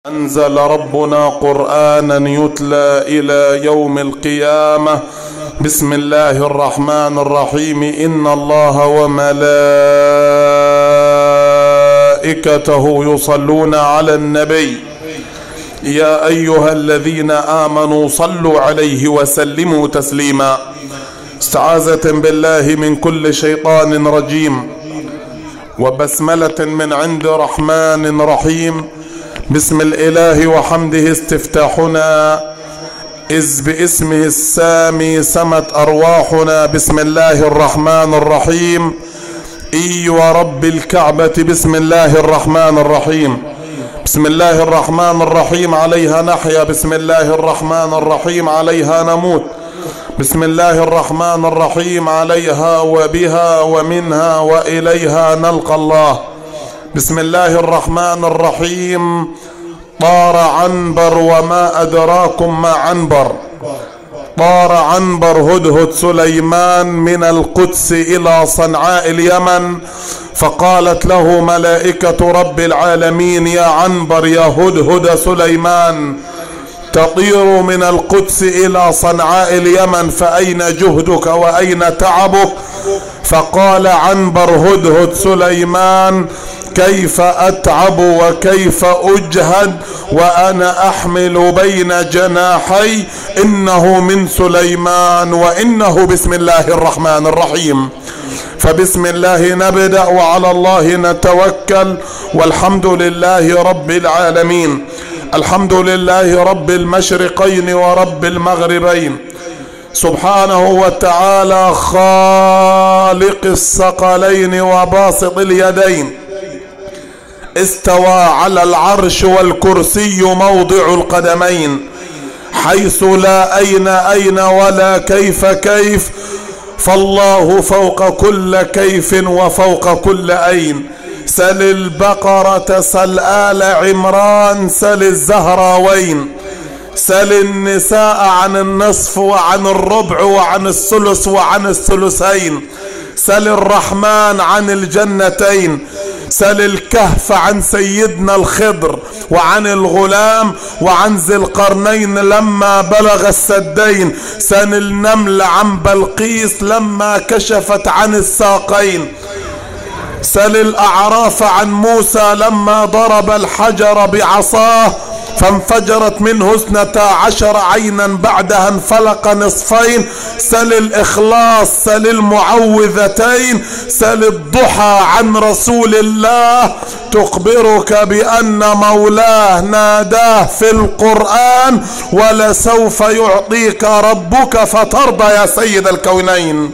أنزل ربنا قرآنا يتلى إلى يوم القيامة بسم الله الرحمن الرحيم إن الله وملائكته يصلون على النبي يا أيها الذين آمنوا صلوا عليه وسلموا تسليما استعاذة بالله من كل شيطان رجيم وبسملة من عند رحمن رحيم بسم الإله وحمده استفتاحنا إذ باسمه السامي سمت أرواحنا بسم الله الرحمن الرحيم إي ورب الكعبة بسم الله الرحمن الرحيم بسم الله الرحمن الرحيم عليها نحيا بسم الله الرحمن الرحيم عليها نموت بسم الله الرحمن الرحيم عليها وبها ومنها وإليها نلقى الله بسم الله الرحمن الرحيم طار عنبر وما أدراكم ما عنبر طار عنبر هدهد سليمان من القدس إلى صنعاء اليمن فقالت له ملائكة رب العالمين يا عنبر يا هدهد سليمان تطير من القدس إلى صنعاء اليمن فأين جهدك وأين تعبك فقال عنبر هدهد سليمان كيف اتعب وكيف اجهد وانا احمل بين جناحي انه من سليمان وانه بسم الله الرحمن الرحيم فبسم الله نبدا وعلى الله نتوكل والحمد لله رب العالمين الحمد لله رب المشرقين ورب المغربين سبحانه وتعالى خالق الثقلين وباسط اليدين استوى على العرش والكرسي موضع القدمين حيث لا اين اين ولا كيف كيف فالله فوق كل كيف وفوق كل اين سل البقرة سل آل عمران سل الزهراوين سل النساء عن النصف وعن الربع وعن الثلث وعن الثلثين سل الرحمن عن الجنتين سل الكهف عن سيدنا الخضر وعن الغلام وعن ذي القرنين لما بلغ السدين سل النمل عن بلقيس لما كشفت عن الساقين سل الأعراف عن موسى لما ضرب الحجر بعصاه فانفجرت منه اثنتا عشر عينا بعدها انفلق نصفين سل الإخلاص سل المعوذتين سل الضحى عن رسول الله تخبرك بأن مولاه ناداه في القرآن ولسوف يعطيك ربك فترضى يا سيد الكونين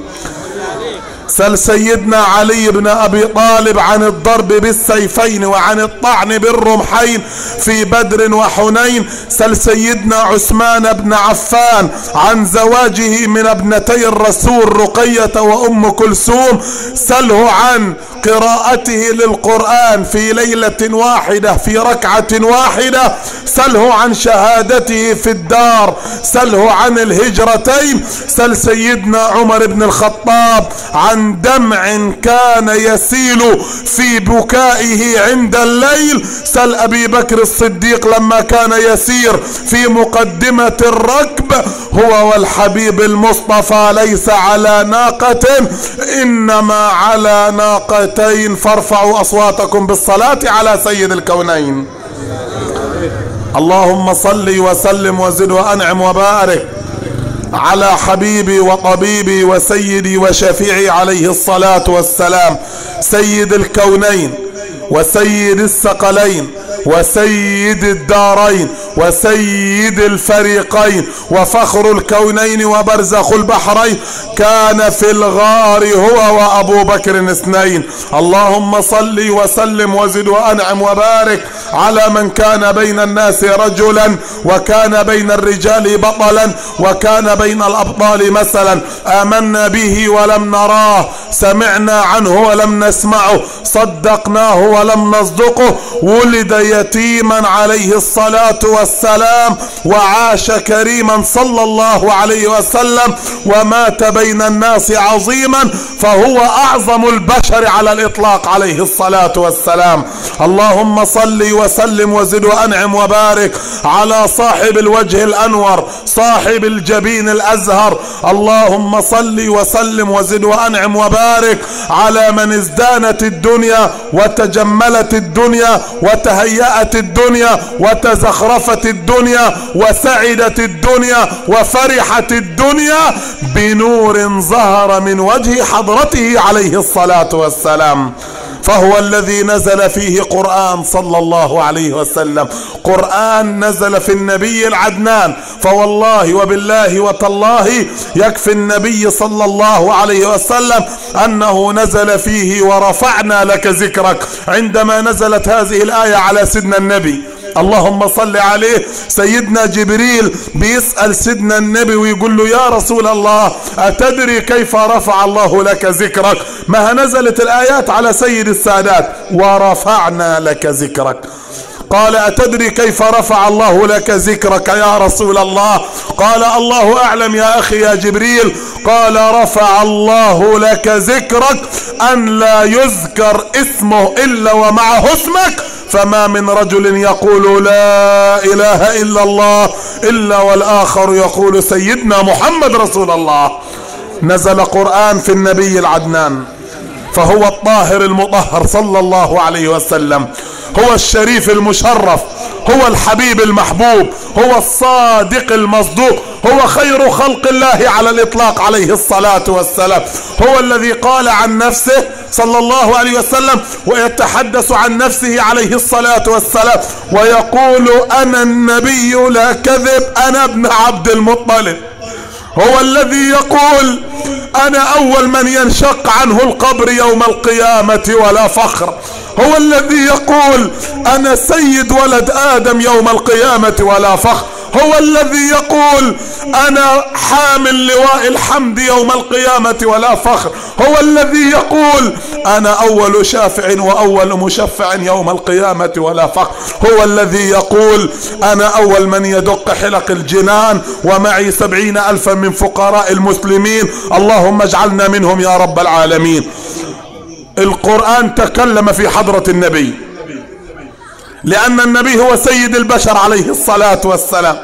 سل سيدنا علي بن ابي طالب عن الضرب بالسيفين وعن الطعن بالرمحين في بدر وحنين سل سيدنا عثمان بن عفان عن زواجه من ابنتي الرسول رقية وام كلثوم سله عن قراءته للقرآن في ليلة واحدة في ركعة واحدة سله عن شهادته في الدار سله عن الهجرتين سل سيدنا عمر بن الخطاب عن دمع كان يسيل في بكائه عند الليل سل ابي بكر الصديق لما كان يسير في مقدمة الركب هو والحبيب المصطفى ليس على ناقة انما على ناقتين فارفعوا اصواتكم بالصلاة على سيد الكونين اللهم صل وسلم وزد وانعم وبارك على حبيبي وطبيبي وسيدي وشفيعي عليه الصلاة والسلام سيد الكونين وسيد الثقلين وسيد الدارين وسيد الفريقين وفخر الكونين وبرزخ البحرين كان في الغار هو وابو بكر اثنين اللهم صل وسلم وزد وانعم وبارك على من كان بين الناس رجلا وكان بين الرجال بطلا وكان بين الابطال مثلا امنا به ولم نراه سمعنا عنه ولم نسمعه صدقناه ولم نصدقه ولد يتيما عليه الصلاة والسلام وعاش كريما صلى الله عليه وسلم ومات بين الناس عظيما فهو اعظم البشر على الاطلاق عليه الصلاة والسلام اللهم صل وسلم وزد وانعم وبارك على صاحب الوجه الانور صاحب الجبين الازهر اللهم صل وسلم وزد وانعم وبارك على من ازدانت الدنيا وتجملت الدنيا وتهيأت الدنيا وتزخرفت الدنيا وسعدت الدنيا وفرحت الدنيا بنور ظهر من وجه حضرته عليه الصلاة والسلام فهو الذي نزل فيه قرآن صلى الله عليه وسلم قرآن نزل في النبي العدنان فوالله وبالله وتالله يكفي النبي صلى الله عليه وسلم أنه نزل فيه ورفعنا لك ذكرك عندما نزلت هذه الآية على سيدنا النبي اللهم صل عليه سيدنا جبريل بيسأل سيدنا النبي ويقول له يا رسول الله أتدري كيف رفع الله لك ذكرك ما نزلت الآيات على سيد السادات ورفعنا لك ذكرك قال أتدري كيف رفع الله لك ذكرك يا رسول الله قال الله أعلم يا أخي يا جبريل قال رفع الله لك ذكرك أن لا يذكر اسمه إلا ومعه اسمك فما من رجل يقول لا اله الا الله الا والاخر يقول سيدنا محمد رسول الله نزل قرآن في النبي العدنان فهو الطاهر المطهر صلى الله عليه وسلم هو الشريف المشرف هو الحبيب المحبوب هو الصادق المصدوق هو خير خلق الله على الاطلاق عليه الصلاة والسلام هو الذي قال عن نفسه صلى الله عليه وسلم ويتحدث عن نفسه عليه الصلاة والسلام ويقول انا النبي لا كذب انا ابن عبد المطلب هو الذي يقول انا اول من ينشق عنه القبر يوم القيامة ولا فخر هو الذي يقول انا سيد ولد ادم يوم القيامة ولا فخر هو الذي يقول انا حامل لواء الحمد يوم القيامة ولا فخر هو الذي يقول انا اول شافع واول مشفع يوم القيامة ولا فخر هو الذي يقول انا اول من يدق حلق الجنان ومعي سبعين الفا من فقراء المسلمين اللهم اجعلنا منهم يا رب العالمين القرآن تكلم في حضرة النبي لأن النبي هو سيد البشر عليه الصلاة والسلام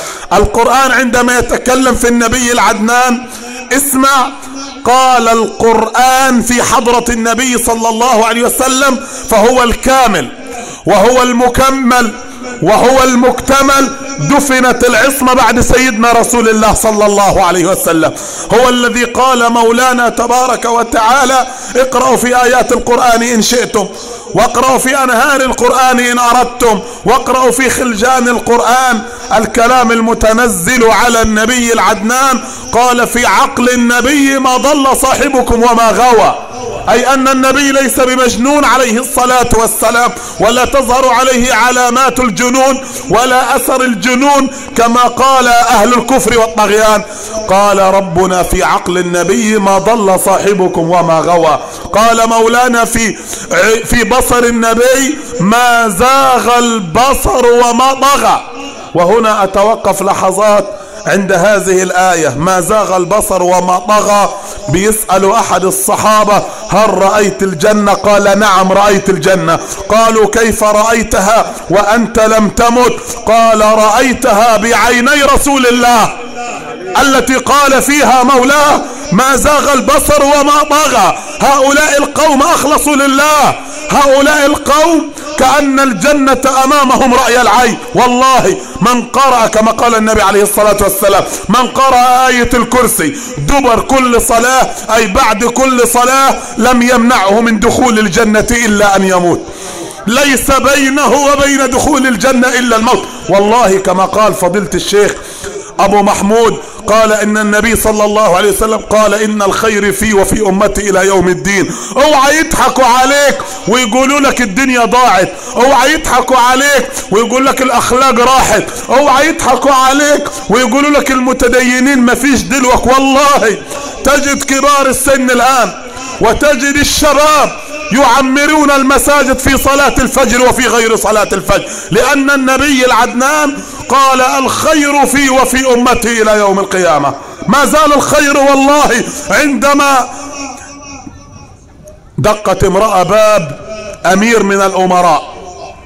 القرآن عندما يتكلم في النبي العدنان اسمع قال القرآن في حضرة النبي صلى الله عليه وسلم فهو الكامل وهو المكمل وهو المكتمل دفنت العصمة بعد سيدنا رسول الله صلى الله عليه وسلم هو الذي قال مولانا تبارك وتعالى اقرأوا في آيات القرآن إن شئتم واقرأوا في أنهار القرآن إن أردتم واقرأوا في خلجان القرآن الكلام المتنزل على النبي العدنان قال في عقل النبي ما ضل صاحبكم وما غوى اي ان النبي ليس بمجنون عليه الصلاة والسلام ولا تظهر عليه علامات الجنون ولا اثر الجنون كما قال اهل الكفر والطغيان قال ربنا في عقل النبي ما ضل صاحبكم وما غوى قال مولانا في في بصر النبي ما زاغ البصر وما طغى وهنا اتوقف لحظات عند هذه الآية ما زاغ البصر وما طغى بيسأل أحد الصحابة هل رأيت الجنة قال نعم رأيت الجنة قالوا كيف رأيتها وأنت لم تمت قال رأيتها بعيني رسول الله التي قال فيها مولاه ما زاغ البصر وما طغى هؤلاء القوم أخلصوا لله هؤلاء القوم كأن الجنة أمامهم رأي العين والله من قرأ كما قال النبي عليه الصلاة والسلام من قرأ آية الكرسي دبر كل صلاة أي بعد كل صلاة لم يمنعه من دخول الجنة إلا أن يموت ليس بينه وبين دخول الجنة إلا الموت والله كما قال فضيلة الشيخ ابو محمود قال ان النبي صلى الله عليه وسلم قال ان الخير في وفي امتي الى يوم الدين اوعى يضحكوا عليك ويقولوا لك الدنيا ضاعت اوعى يضحكوا عليك ويقول لك الاخلاق راحت اوعى يضحكوا عليك ويقولوا لك المتدينين ما فيش دلوك والله تجد كبار السن الان وتجد الشباب يعمرون المساجد في صلاة الفجر وفي غير صلاة الفجر لأن النبي العدنان قال الخير في وفي أمتي إلى يوم القيامة ما زال الخير والله عندما دقت امرأة باب أمير من الأمراء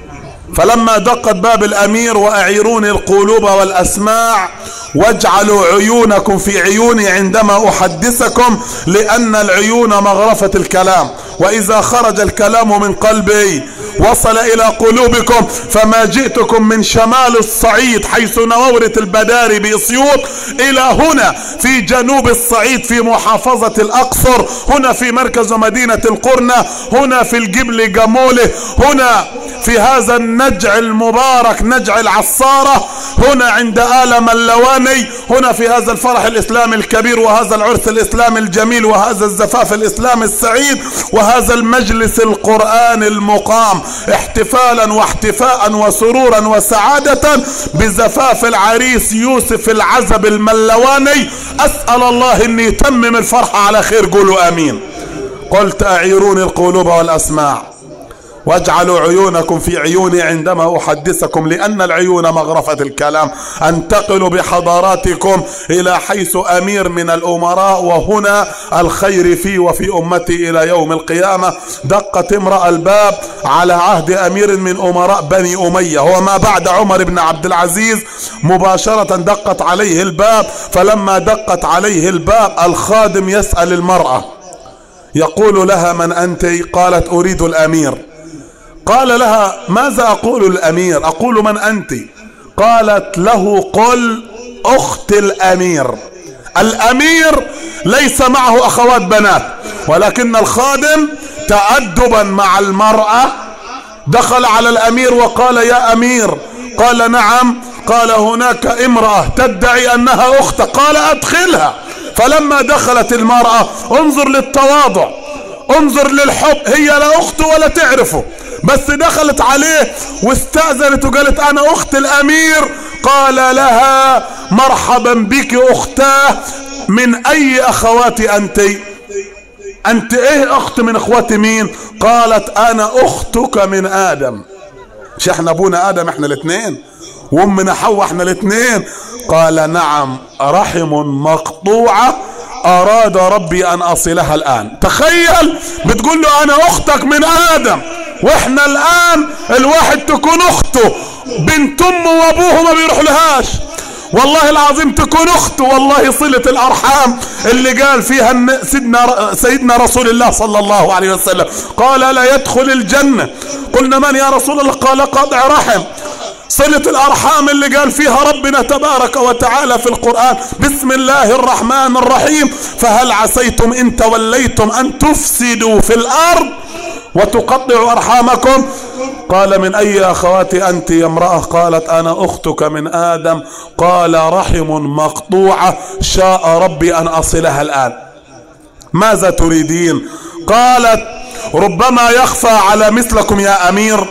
فلما دقت باب الأمير وأعيروني القلوب والأسماع واجعلوا عيونكم في عيوني عندما أحدثكم لأن العيون مغرفة الكلام وإذا خرج الكلام من قلبي وصل إلى قلوبكم فما جئتكم من شمال الصعيد حيث نورت البداري بأسيوط إلى هنا في جنوب الصعيد في محافظة الأقصر هنا في مركز مدينة القرنة هنا في الجبل جموله هنا في هذا النجع المبارك نجع العصارة هنا عند آل ملواني هنا في هذا الفرح الإسلامي الكبير وهذا العرس الإسلامي الجميل وهذا الزفاف الإسلامي السعيد وهذا المجلس القرآن المقام احتفالا واحتفاء وسرورا وسعادة بزفاف العريس يوسف العزب الملواني أسأل الله أن يتمم الفرحة على خير قولوا آمين قلت أعيروني القلوب والأسماع واجعلوا عيونكم في عيوني عندما أحدثكم لأن العيون مغرفة الكلام أنتقل بحضاراتكم إلى حيث أمير من الأمراء وهنا الخير في وفي أمتي إلى يوم القيامة دقت امرأة الباب على عهد أمير من أمراء بني أمية وما بعد عمر بن عبد العزيز مباشرة دقت عليه الباب فلما دقت عليه الباب الخادم يسأل المرأة يقول لها من أنت قالت أريد الأمير قال لها ماذا أقول الأمير أقول من أنت قالت له قل أخت الأمير الأمير ليس معه أخوات بنات ولكن الخادم تأدبا مع المرأة دخل على الأمير وقال يا أمير قال نعم قال هناك امرأة تدعي أنها أخت قال أدخلها فلما دخلت المرأة انظر للتواضع انظر للحب هي لا أخت ولا تعرفه بس دخلت عليه واستأذنت وقالت انا اخت الامير قال لها مرحبا بك اختاه من اي اخواتي انت انت ايه اخت من اخواتي مين قالت انا اختك من ادم مش احنا ابونا ادم احنا الاثنين وامنا حواء احنا الاثنين قال نعم رحم مقطوعه اراد ربي ان اصلها الان تخيل بتقول له انا اختك من ادم واحنا الان الواحد تكون اخته بنت امه وابوه ما بيروح لهاش والله العظيم تكون اخته والله صلة الارحام اللي قال فيها سيدنا سيدنا رسول الله صلى الله عليه وسلم قال لا يدخل الجنة قلنا من يا رسول الله قال قطع رحم صلة الأرحام اللي قال فيها ربنا تبارك وتعالى في القرآن بسم الله الرحمن الرحيم فهل عسيتم إن توليتم أن تفسدوا في الأرض وتقطع أرحامكم قال من أي أخواتي أنت يا امرأة قالت أنا أختك من آدم قال رحم مقطوعة شاء ربي أن أصلها الآن ماذا تريدين قالت ربما يخفى على مثلكم يا أمير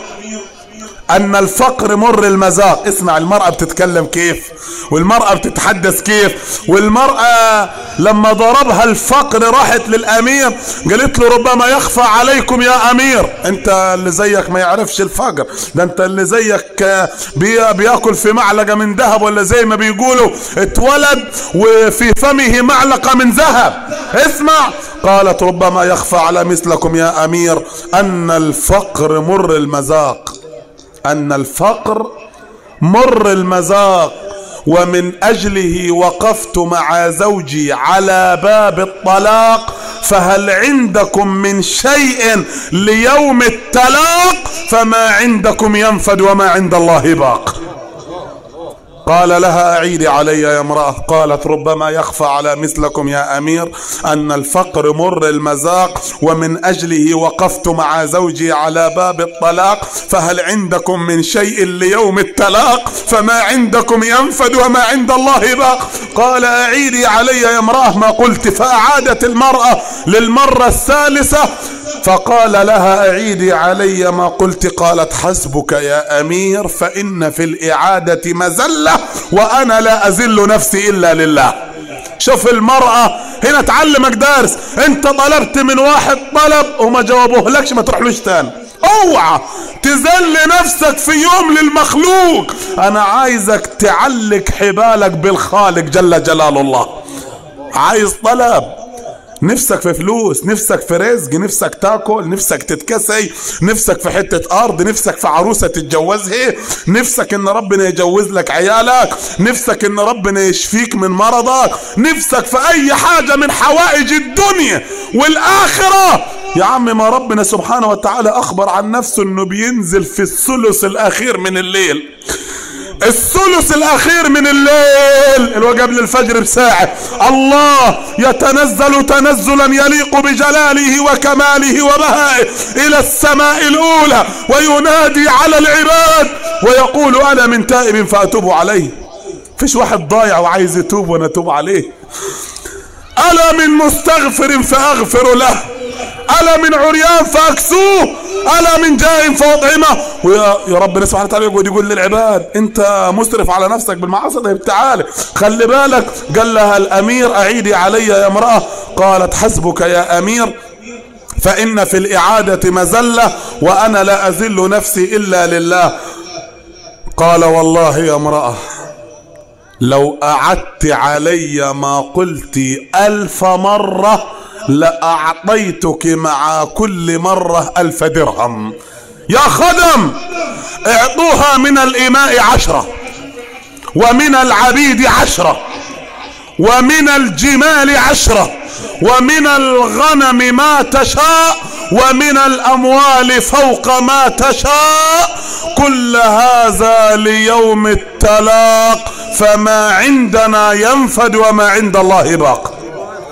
ان الفقر مر المذاق اسمع المرأة بتتكلم كيف والمرأة بتتحدث كيف والمرأة لما ضربها الفقر راحت للامير قالت له ربما يخفى عليكم يا امير انت اللي زيك ما يعرفش الفقر ده انت اللي زيك بي بياكل في معلقة من ذهب ولا زي ما بيقولوا اتولد وفي فمه معلقة من ذهب اسمع قالت ربما يخفى على مثلكم يا امير ان الفقر مر المذاق ان الفقر مر المذاق ومن اجله وقفت مع زوجي على باب الطلاق فهل عندكم من شيء ليوم التلاق فما عندكم ينفد وما عند الله باق قال لها أعيدي علي يا امرأة قالت ربما يخفى على مثلكم يا أمير أن الفقر مر المذاق ومن أجله وقفت مع زوجي على باب الطلاق فهل عندكم من شيء ليوم التلاق فما عندكم ينفد وما عند الله باق قال أعيدي علي يا امرأة ما قلت فأعادت المرأة للمرة الثالثة فقال لها أعيدي علي ما قلت قالت حسبك يا أمير فإن في الإعادة مزلة وأنا لا أزل نفسي إلا لله شوف المرأة هنا تعلمك دارس انت طلبت من واحد طلب وما جاوبوه لكش ما تروحلوش تاني اوعى تذل نفسك في يوم للمخلوق انا عايزك تعلق حبالك بالخالق جل جلال الله عايز طلب نفسك في فلوس نفسك في رزق نفسك تاكل نفسك تتكسي نفسك في حتة ارض نفسك في عروسة تتجوزها نفسك ان ربنا يجوز لك عيالك نفسك ان ربنا يشفيك من مرضك نفسك في اي حاجة من حوائج الدنيا والاخرة يا عم ما ربنا سبحانه وتعالى اخبر عن نفسه انه بينزل في الثلث الاخير من الليل الثلث الاخير من الليل اللي هو قبل الفجر بساعة الله يتنزل تنزلا يليق بجلاله وكماله وبهائه الى السماء الاولى وينادي على العباد ويقول انا من تائب فاتوب عليه فيش واحد ضايع وعايز يتوب ونتوب عليه الا من مستغفر فاغفر له الا من عريان فاكسوه الا من جائع فاطعمه ويا يا رب سبحانه وتعالى يقعد يقول للعباد انت مسرف على نفسك بالمعاصي طيب تعالى خلي بالك قال لها الامير اعيدي علي يا امراه قالت حسبك يا امير فان في الاعاده مزله وانا لا ازل نفسي الا لله قال والله يا امراه لو أعدت علي ما قلت ألف مرة لأعطيتك مع كل مرة ألف درهم يا خدم اعطوها من الإماء عشرة ومن العبيد عشرة ومن الجمال عشرة ومن الغنم ما تشاء ومن الأموال فوق ما تشاء كل هذا ليوم التلاق فما عندنا ينفد وما عند الله باق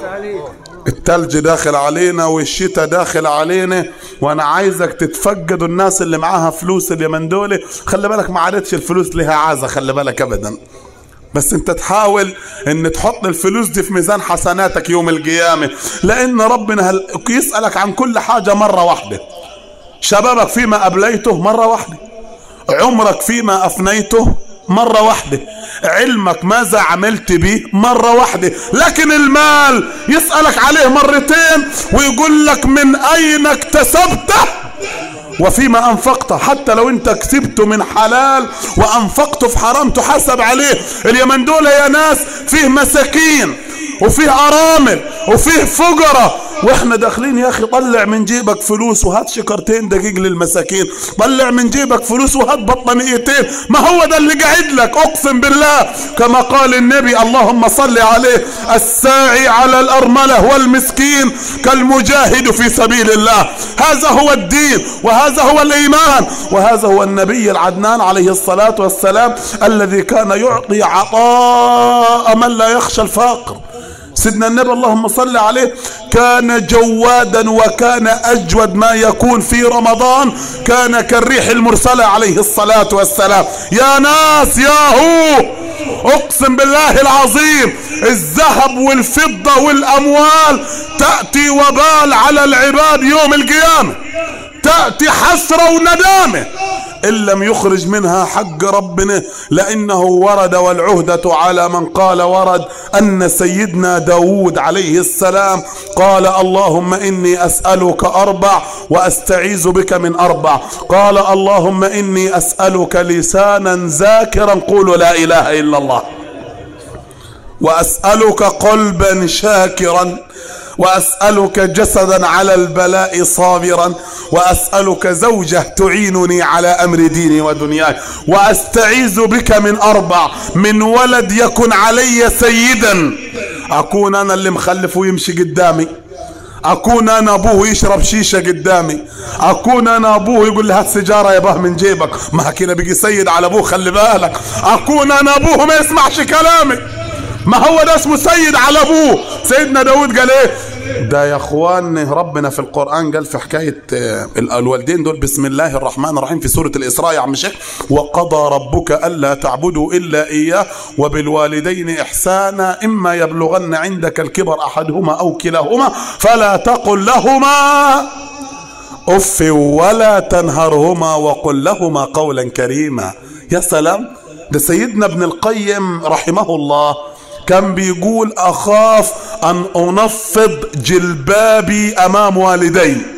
التلج داخل علينا والشتاء داخل علينا وانا عايزك تتفقدوا الناس اللي معاها فلوس اليمن دول خلي بالك ما عادتش الفلوس لها عازة خلي بالك ابدا بس انت تحاول ان تحط الفلوس دي في ميزان حسناتك يوم القيامة لان ربنا هل... يسألك عن كل حاجة مرة واحدة شبابك فيما ابليته مرة واحدة عمرك فيما افنيته مرة واحدة علمك ماذا عملت به مرة واحدة لكن المال يسألك عليه مرتين ويقول لك من اين اكتسبته وفيما انفقته حتى لو انت كسبته من حلال وانفقته في حرام تحاسب عليه اليمن دول يا ناس فيه مساكين وفيه ارامل وفيه فقراء واحنا داخلين يا اخي طلع من جيبك فلوس وهات شكرتين دقيق للمساكين طلع من جيبك فلوس وهات بطانيتين ما هو ده اللي قاعد لك اقسم بالله كما قال النبي اللهم صل عليه الساعي على الارمله والمسكين كالمجاهد في سبيل الله هذا هو الدين وهذا هو الايمان وهذا هو النبي العدنان عليه الصلاه والسلام الذي كان يعطي عطاء من لا يخشى الفقر سيدنا النبي اللهم صل عليه كان جوادا وكان اجود ما يكون في رمضان كان كالريح المرسله عليه الصلاه والسلام يا ناس يا هو اقسم بالله العظيم الذهب والفضه والاموال تاتي وبال على العباد يوم القيامه تاتي حسره وندامه ان لم يخرج منها حق ربنا لانه ورد والعهدة على من قال ورد ان سيدنا داود عليه السلام قال اللهم اني اسألك اربع واستعيذ بك من اربع قال اللهم اني اسألك لسانا ذاكرا قول لا اله الا الله واسألك قلبا شاكرا واسالك جسدا على البلاء صابرا واسالك زوجه تعينني على امر ديني ودنياي واستعيذ بك من اربع من ولد يكن علي سيدا اكون انا اللي مخلف ويمشي قدامي اكون انا ابوه يشرب شيشه قدامي اكون انا ابوه يقول لي هات سيجاره يا باه من جيبك ما كده بيجي سيد على ابوه خلي بالك اكون انا ابوه ما يسمعش كلامي ما هو ده اسمه سيد على ابوه سيدنا داود قال ايه ده يا اخوان ربنا في القرآن قال في حكاية الوالدين دول بسم الله الرحمن الرحيم في سورة الإسراء يا عم شيخ وقضى ربك ألا تعبدوا إلا إياه وبالوالدين إحسانا إما يبلغن عندك الكبر أحدهما أو كلاهما فلا تقل لهما أف ولا تنهرهما وقل لهما قولا كريما يا سلام ده سيدنا ابن القيم رحمه الله كان بيقول اخاف ان انفض جلبابي امام والدي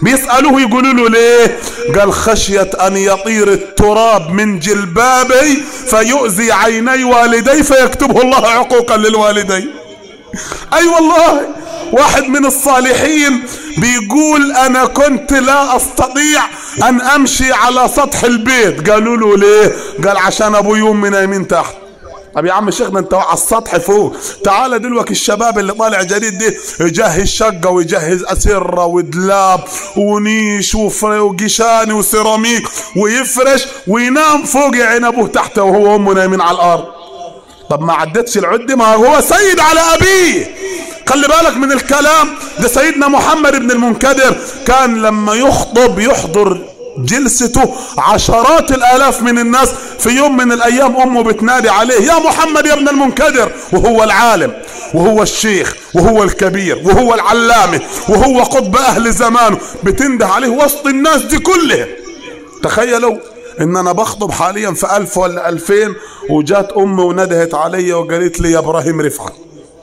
بيسألوه يقولوا له ليه قال خشية أن يطير التراب من جلبابي فيؤذي عيني والدي فيكتبه الله عقوقا للوالدين أي أيوة والله واحد من الصالحين بيقول انا كنت لا استطيع ان امشي على سطح البيت قالوا له ليه قال عشان ابوي وامي نايمين تحت طب يا عم شيخنا انت على السطح فوق تعال دلوقتي الشباب اللي طالع جديد دي يجهز شقه ويجهز اسره ودلاب ونيش وقشاني وسيراميك ويفرش وينام فوق يا عين ابوه تحته وهو وامه نايمين على الارض طب ما عدتش العده ما هو سيد على ابيه خلي بالك من الكلام ده سيدنا محمد بن المنكدر كان لما يخطب يحضر جلسته عشرات الالاف من الناس في يوم من الايام امه بتنادي عليه يا محمد يا ابن المنكدر وهو العالم وهو الشيخ وهو الكبير وهو العلامه وهو قطب اهل زمانه بتنده عليه وسط الناس دي كلها تخيلوا ان انا بخطب حاليا في الف ولا الفين وجات امي وندهت علي وقالت لي يا ابراهيم رفعت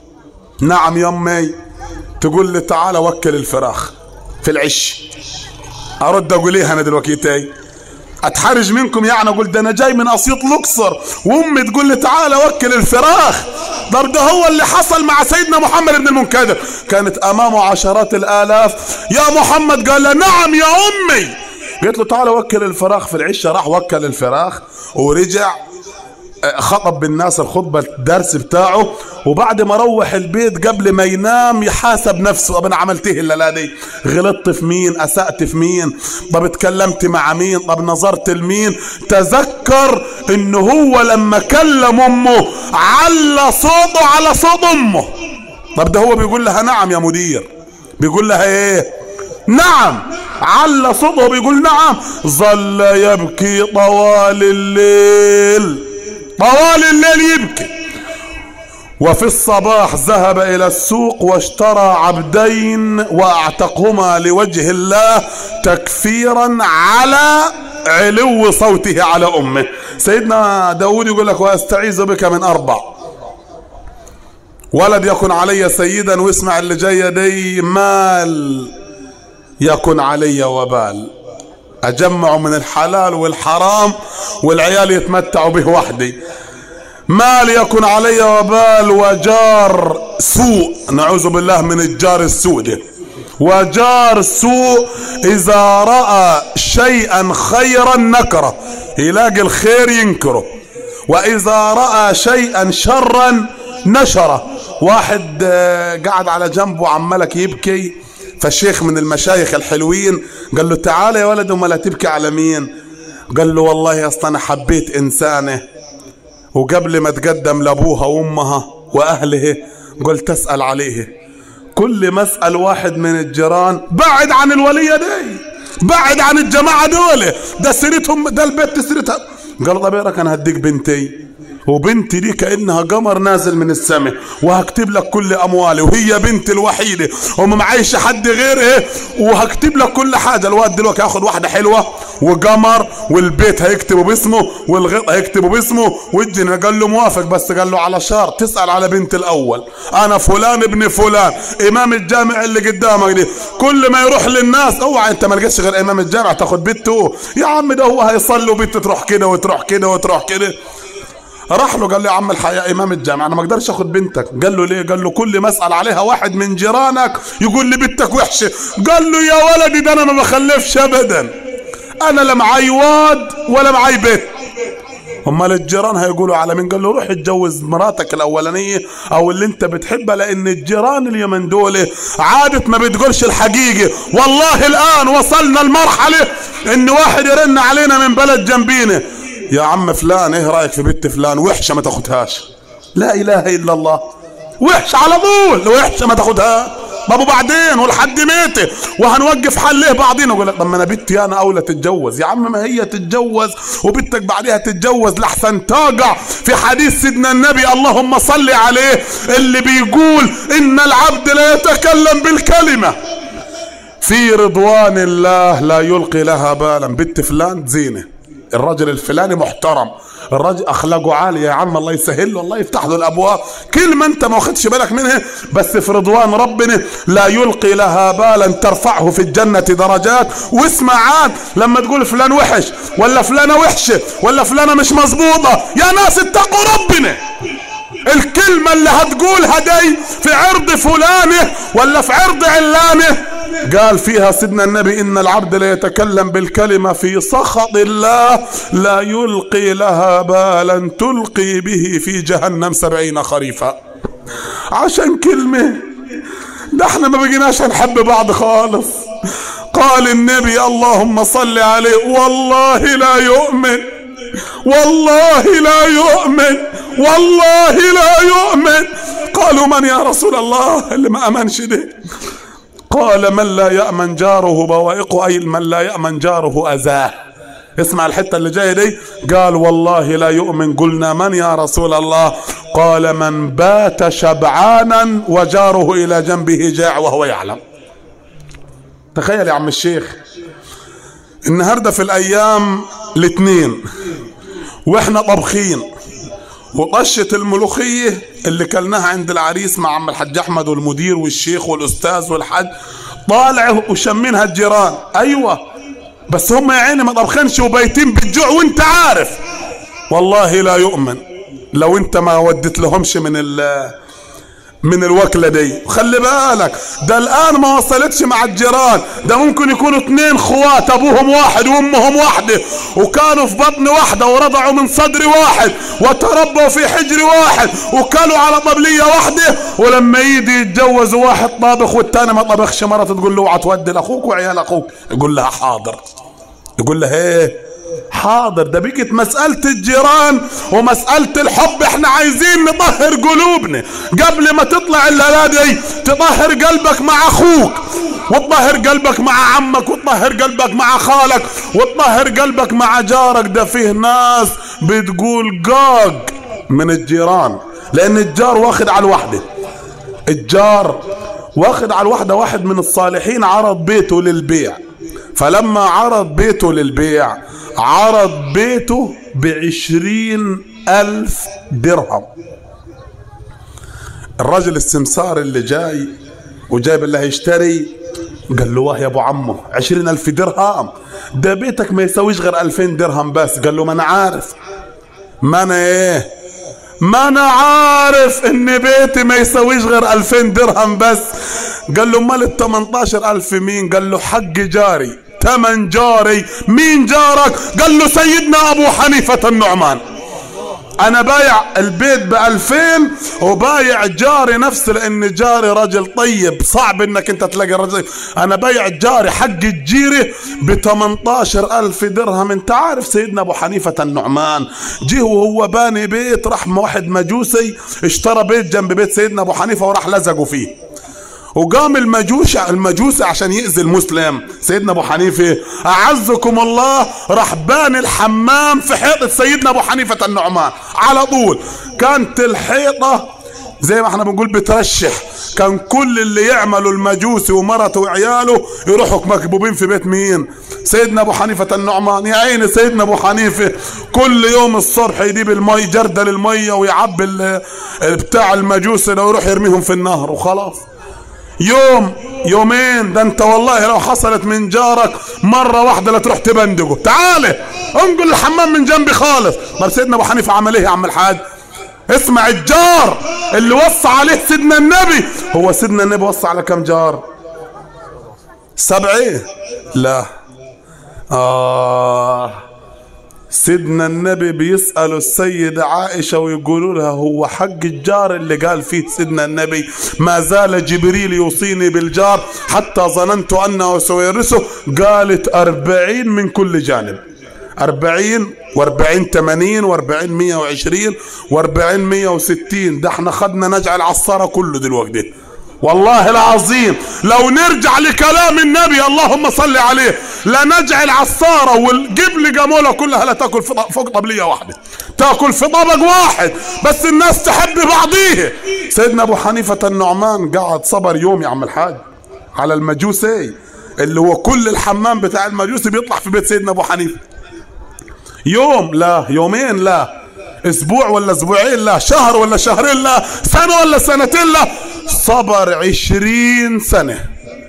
نعم يا امي تقول لي تعال وكل الفراخ في العش ارد اقول ايه انا دلوقتي اتحرج منكم يعني اقول ده انا جاي من اسيوط الاقصر وامي تقول لي تعال وكل الفراخ طب ده هو اللي حصل مع سيدنا محمد بن المنكدر كانت امامه عشرات الالاف يا محمد قال له نعم يا امي قلت له تعال وكل الفراخ في العشه راح وكل الفراخ ورجع خطب بالناس الخطبة الدرس بتاعه وبعد ما روح البيت قبل ما ينام يحاسب نفسه طب انا عملت ايه الليله دي غلطت في مين اسأت في مين طب اتكلمت مع مين طب نظرت لمين تذكر ان هو لما كلم امه على صوته على صوت امه طب ده هو بيقول لها نعم يا مدير بيقول لها ايه نعم على صوته بيقول نعم ظل يبكي طوال الليل طوال الليل يبكي وفي الصباح ذهب الى السوق واشترى عبدين واعتقهما لوجه الله تكفيرا على علو صوته على امه سيدنا داود يقول لك واستعيذ بك من اربع ولد يكن علي سيدا واسمع اللي جايه دي مال يكن علي وبال اجمعه من الحلال والحرام والعيال يتمتعوا به وحدي مال يكن علي وبال وجار سوء نعوذ بالله من الجار السوء ده وجار سوء اذا راى شيئا خيرا نكره يلاقي الخير ينكره واذا راى شيئا شرا نشره واحد قاعد على جنبه عمالك يبكي فالشيخ من المشايخ الحلوين قال له تعال يا ولد وما لا تبكي على مين قال له والله يا اسطى انا حبيت انسانه وقبل ما تقدم لابوها وامها واهله قلت اسال عليه كل ما اسال واحد من الجيران بعد عن الوليه دي بعد عن الجماعه دول ده سيرتهم ده البيت سيرتها قال طب ايه انا هديك بنتي وبنتي دي كانها قمر نازل من السماء وهكتب لك كل اموالي وهي بنتي الوحيده وما معيش حد غيرها وهكتب لك كل حاجه الواد دلوقتي هياخد واحده حلوه وقمر والبيت هيكتبه باسمه والغط هيكتبه باسمه والجن قال له موافق بس قال له على شرط تسال على بنت الاول انا فلان ابن فلان امام الجامع اللي قدامك دي كل ما يروح للناس اوعى انت ما لقيتش غير امام الجامع تاخد بنته يا عم ده هو هيصلي وبنته تروح كده وتروح كده وتروح كده راح له قال له يا عم الحياة امام الجامع انا ما اقدرش اخد بنتك قال له ليه قال له كل ما اسال عليها واحد من جيرانك يقول لي بنتك وحشه قال له يا ولدي ده انا ما بخلفش ابدا انا لا معاي واد ولا معاي بيت امال الجيران هيقولوا على مين قال له روح اتجوز مراتك الاولانيه او اللي انت بتحبها لان الجيران اليمن دول عادة ما بتقولش الحقيقه والله الان وصلنا لمرحله ان واحد يرن علينا من بلد جنبينا يا عم فلان ايه رايك في بنت فلان وحشه ما تاخدهاش لا اله الا الله وحشه على طول وحشه ما تاخدها طب وبعدين ولحد ميته وهنوقف حل ليه بعضين اقول لك طب ما انا بنتي انا اولى تتجوز يا عم ما هي تتجوز وبنتك بعدها تتجوز لحسن تقع في حديث سيدنا النبي اللهم صل عليه اللي بيقول ان العبد لا يتكلم بالكلمه في رضوان الله لا يلقي لها بالا بنت فلان زينه الراجل الفلاني محترم الراجل اخلاقه عاليه يا عم الله يسهل له الله يفتح له الابواب كلمه انت ما واخدش بالك منها بس في رضوان ربنا لا يلقي لها بالا ترفعه في الجنه درجات واسمع عاد لما تقول فلان وحش ولا فلانه وحشه ولا فلانه مش مظبوطه يا ناس اتقوا ربنا الكلمة اللي هتقولها دي في عرض فلانه ولا في عرض علانه قال فيها سيدنا النبي ان العبد لا يتكلم بالكلمة في سخط الله لا يلقي لها بالا تلقي به في جهنم سبعين خريفا عشان كلمة ده احنا ما بقيناش نحب بعض خالص قال النبي اللهم صل عليه والله لا يؤمن والله لا يؤمن والله لا يؤمن قالوا من يا رسول الله اللي ما امنش ده قال من لا يأمن جاره بوائقه أي من لا يأمن جاره أذاه اسمع الحتة اللي جاية دي قال والله لا يؤمن قلنا من يا رسول الله قال من بات شبعانا وجاره إلى جنبه جاع وهو يعلم تخيل يا عم الشيخ النهاردة في الأيام الاثنين واحنا طبخين وطشة الملوخية اللي كلناها عند العريس مع عم الحاج احمد والمدير والشيخ والاستاذ والحاج طالع وشمينها الجيران ايوه بس هم يا عيني ما طبخنش وبايتين بالجوع وانت عارف والله لا يؤمن لو انت ما ودت لهمش من ال من الوكلة دي خلي بالك ده الآن ما وصلتش مع الجيران ده ممكن يكونوا اتنين خوات أبوهم واحد وأمهم واحدة وكانوا في بطن واحدة ورضعوا من صدر واحد وتربوا في حجر واحد وكانوا على طبلية واحدة ولما يجي يتجوزوا واحد طابخ والتاني ما طبخش مرة تقول له اوعى تودي لأخوك وعيال أخوك يقول لها حاضر يقول لها ايه حاضر ده بقت مسألة الجيران ومسألة الحب احنا عايزين نطهر قلوبنا قبل ما تطلع الليلة دي تطهر قلبك مع اخوك وتطهر قلبك مع عمك وتطهر قلبك مع خالك وتطهر قلبك مع جارك ده فيه ناس بتقول قاق من الجيران لان الجار واخد على الوحدة الجار واخد على الوحدة واحد من الصالحين عرض بيته للبيع فلما عرض بيته للبيع عرض بيته بعشرين ألف درهم الرجل السمسار اللي جاي وجايب اللي هيشتري قال له واه يا ابو عمو عشرين ألف درهم ده بيتك ما يسويش غير ألفين درهم بس قال له ما أنا عارف ما أنا إيه ما أنا عارف إن بيتي ما يسويش غير ألفين درهم بس قال له مال التمنتاشر ألف مين قال له حق جاري تمن جاري مين جارك قال له سيدنا ابو حنيفة النعمان انا بايع البيت بألفين وبايع جاري نفسه لان جاري رجل طيب صعب انك انت تلاقي رجل انا بايع جاري حق الجيرة ب 18 الف درهم انت عارف سيدنا ابو حنيفة النعمان جه وهو باني بيت راح واحد مجوسي اشترى بيت جنب بيت سيدنا ابو حنيفة وراح لزقوا فيه وقام المجوش المجوس عشان يأذي المسلم سيدنا ابو حنيفه اعزكم الله راح بان الحمام في حيطه سيدنا ابو حنيفه النعمان على طول كانت الحيطه زي ما احنا بنقول بترشح كان كل اللي يعملوا المجوسي ومرته وعياله يروحوا مكبوبين في بيت مين سيدنا ابو حنيفة النعمان يا عيني سيدنا ابو حنيفة كل يوم الصبح يجيب المي جردل المية ويعبي بتاع المجوسي لو يروح يرميهم في النهر وخلاص يوم يومين ده انت والله لو حصلت من جارك مرة واحدة لا تروح تبندقه تعالى انقل الحمام من جنبي خالص طب سيدنا ابو حنيفة عمل ايه يا عم الحاج اسمع الجار اللي وصى عليه سيدنا النبي هو سيدنا النبي وصى على كم جار سبعة لا آه سيدنا النبي بيسألوا السيدة عائشة ويقولوا لها هو حق الجار اللي قال فيه سيدنا النبي ما زال جبريل يوصيني بالجار حتى ظننت أنه سيرثه قالت أربعين من كل جانب أربعين وأربعين ثمانين وأربعين مية وعشرين وأربعين مية وستين ده احنا خدنا نجعل عصارة كله دلوقتي والله العظيم لو نرجع لكلام النبي اللهم صل عليه لنجعل عصارة والجبل جمولة كلها لا تاكل فوق طبلية واحدة تاكل في طبق واحد بس الناس تحب بعضيه سيدنا ابو حنيفة النعمان قعد صبر يوم يا عم الحاج على المجوسي اللي هو كل الحمام بتاع المجوسي بيطلع في بيت سيدنا ابو حنيفة يوم لا يومين لا اسبوع ولا اسبوعين لا شهر ولا شهرين لا سنة ولا سنتين لا صبر عشرين سنة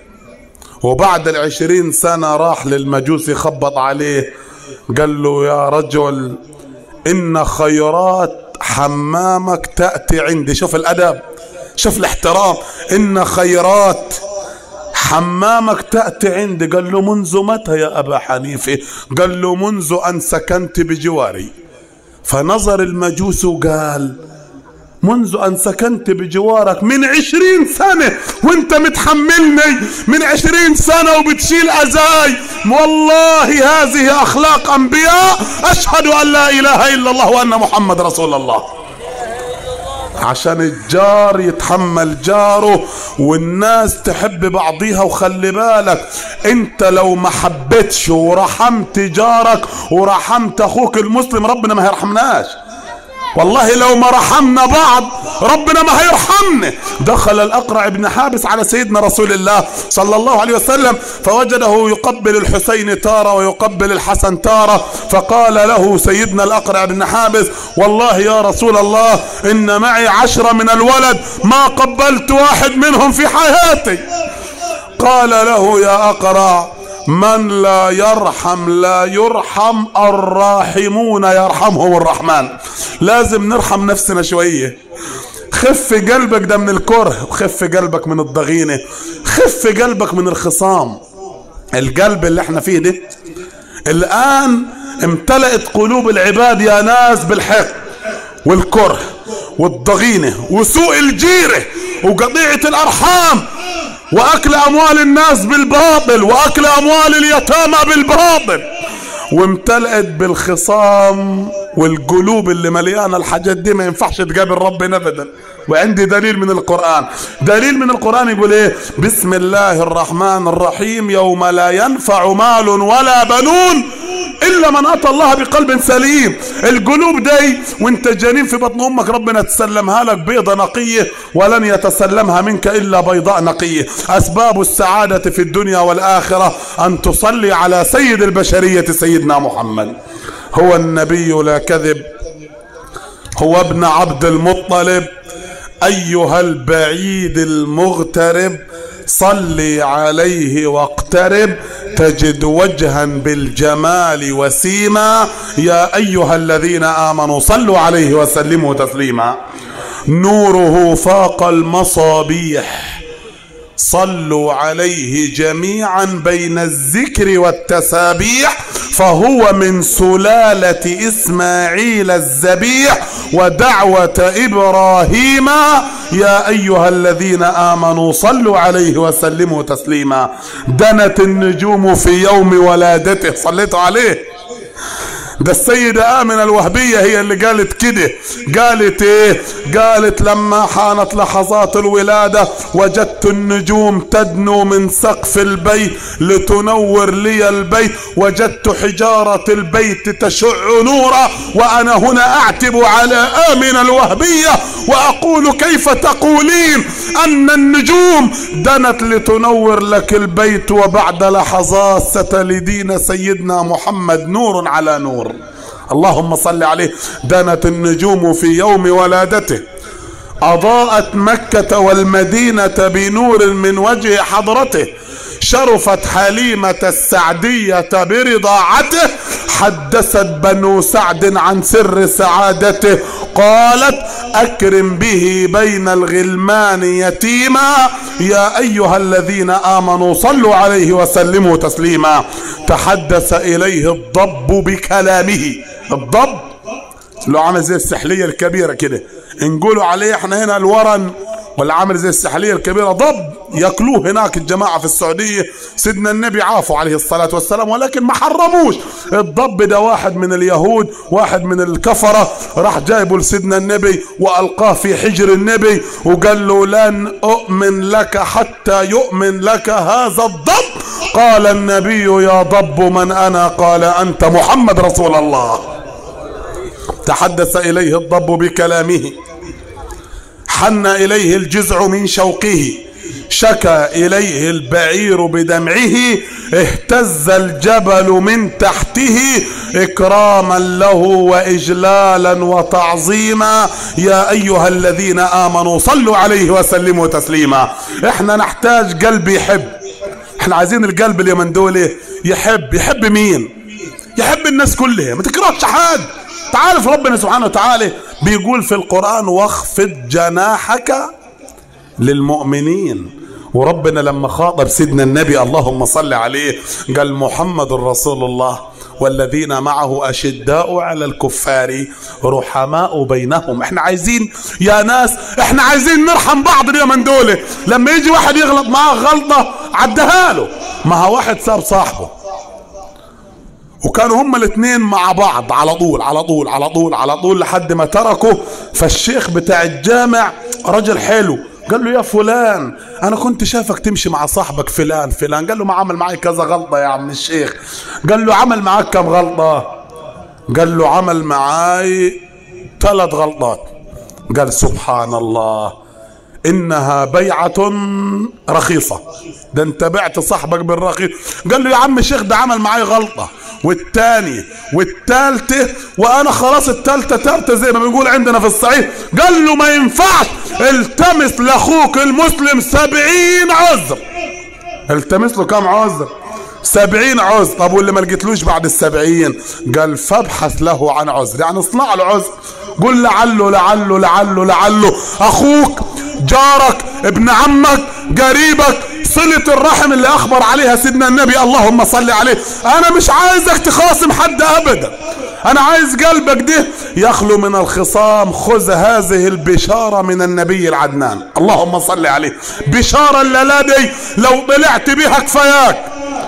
وبعد العشرين سنة راح للمجوس يخبط عليه قال له يا رجل إن خيرات حمامك تأتي عندي شوف الأدب شوف الاحترام إن خيرات حمامك تأتي عندي قال له منذ متى يا أبا حنيفة قال له منذ أن سكنت بجواري فنظر المجوس وقال منذ أن سكنت بجوارك من عشرين سنة وانت متحملني من عشرين سنة وبتشيل أزاي والله هذه أخلاق أنبياء أشهد أن لا إله إلا الله وأن محمد رسول الله عشان الجار يتحمل جاره والناس تحب بعضيها وخلي بالك انت لو ما حبيتش ورحمت جارك ورحمت اخوك المسلم ربنا ما هيرحمناش والله لو ما رحمنا بعض ربنا ما هيرحمنا دخل الأقرع بن حابس على سيدنا رسول الله صلى الله عليه وسلم فوجده يقبل الحسين تارة ويقبل الحسن تارة فقال له سيدنا الأقرع بن حابس والله يا رسول الله إن معي عشرة من الولد ما قبلت واحد منهم في حياتي قال له يا أقرع من لا يرحم لا يرحم الراحمون يرحمهم الرحمن لازم نرحم نفسنا شوية خف قلبك ده من الكره وخف قلبك من الضغينة خف قلبك من الخصام القلب اللي احنا فيه ده الآن امتلأت قلوب العباد يا ناس بالحق والكره والضغينة وسوء الجيرة وقطيعة الأرحام واكل اموال الناس بالباطل واكل اموال اليتامى بالباطل وامتلأت بالخصام والقلوب اللي مليانه الحاجات دي ما ينفعش تقابل ربنا ابدا وعندي دليل من القرآن دليل من القرآن يقول ايه بسم الله الرحمن الرحيم يوم لا ينفع مال ولا بنون الا من اتى الله بقلب سليم القلوب دي وانت جنين في بطن امك ربنا تسلمها لك بيضة نقية ولن يتسلمها منك الا بيضاء نقية اسباب السعادة في الدنيا والاخرة ان تصلي على سيد البشرية سيدنا محمد هو النبي لا كذب هو ابن عبد المطلب ايها البعيد المغترب صلي عليه واقترب تجد وجها بالجمال وسيما يا ايها الذين امنوا صلوا عليه وسلموا تسليما نوره فاق المصابيح صلوا عليه جميعا بين الذكر والتسابيح فهو من سلالة إسماعيل الذبيح ودعوة إبراهيم يا أيها الذين آمنوا صلوا عليه وسلموا تسليما دنت النجوم في يوم ولادته صليتوا عليه ده السيدة آمنة الوهبية هي اللي قالت كده قالت ايه قالت لما حانت لحظات الولادة وجدت النجوم تدنو من سقف البيت لتنور لي البيت وجدت حجارة البيت تشع نورا وأنا هنا أعتب على آمنة الوهبية وأقول كيف تقولين أن النجوم دنت لتنور لك البيت وبعد لحظات ستلدين سيدنا محمد نور على نور اللهم صل عليه دنت النجوم في يوم ولادته أضاءت مكة والمدينة بنور من وجه حضرته شرفت حليمة السعدية برضاعته حدثت بنو سعد عن سر سعادته قالت أكرم به بين الغلمان يتيما يا أيها الذين آمنوا صلوا عليه وسلموا تسليما تحدث إليه الضب بكلامه الضب اللي عامل زي السحلية الكبيرة كده نقولوا عليه احنا هنا الورن ولا عامل زي السحلية الكبيرة ضب ياكلوه هناك الجماعة في السعودية سيدنا النبي عافوا عليه الصلاة والسلام ولكن ما حرموش الضب ده واحد من اليهود واحد من الكفرة راح جايبه لسيدنا النبي وألقاه في حجر النبي وقال له لن أؤمن لك حتى يؤمن لك هذا الضب قال النبي يا ضب من أنا قال أنت محمد رسول الله تحدث إليه الضب بكلامه حن إليه الجزع من شوقه شكى إليه البعير بدمعه اهتز الجبل من تحته إكراما له وإجلالا وتعظيما يا أيها الذين آمنوا صلوا عليه وسلموا تسليما احنا نحتاج قلب يحب احنا عايزين القلب اليمن دول يحب يحب مين يحب الناس كلها ما تكرهش حد تعرف ربنا سبحانه وتعالى بيقول في القرآن واخفض جناحك للمؤمنين وربنا لما خاطب سيدنا النبي اللهم صل عليه قال محمد رسول الله والذين معه أشداء على الكفار رحماء بينهم احنا عايزين يا ناس احنا عايزين نرحم بعض اليومين دول لما يجي واحد يغلط معاه غلطة عدها له ما هو واحد ساب صاحبه وكانوا هما الاثنين مع بعض على طول على طول على طول على طول لحد ما تركوا فالشيخ بتاع الجامع رجل حلو قال له يا فلان انا كنت شافك تمشي مع صاحبك فلان فلان قال له ما عمل معي كذا غلطه يا عم الشيخ قال له عمل معاك كم غلطه قال له عمل معاي ثلاث غلطات قال سبحان الله انها بيعة رخيصة ده انت بعت صاحبك بالرخيص قال له يا عم الشيخ ده عمل معاي غلطة والتاني والتالتة وانا خلاص التالتة تالتة زي ما بنقول عندنا في الصعيد قال له ما ينفعش التمس لاخوك المسلم سبعين عذر التمس له كم عذر سبعين عذر طب واللي ما لقيتلوش بعد السبعين قال فابحث له عن عذر يعني اصنع له عذر قل لعله لعله لعله لعله اخوك جارك ابن عمك قريبك صلة الرحم اللي اخبر عليها سيدنا النبي اللهم صل عليه انا مش عايزك تخاصم حد ابدا انا عايز قلبك ده يخلو من الخصام خذ هذه البشارة من النبي العدنان اللهم صل عليه بشارة الليلة لو طلعت بها كفاياك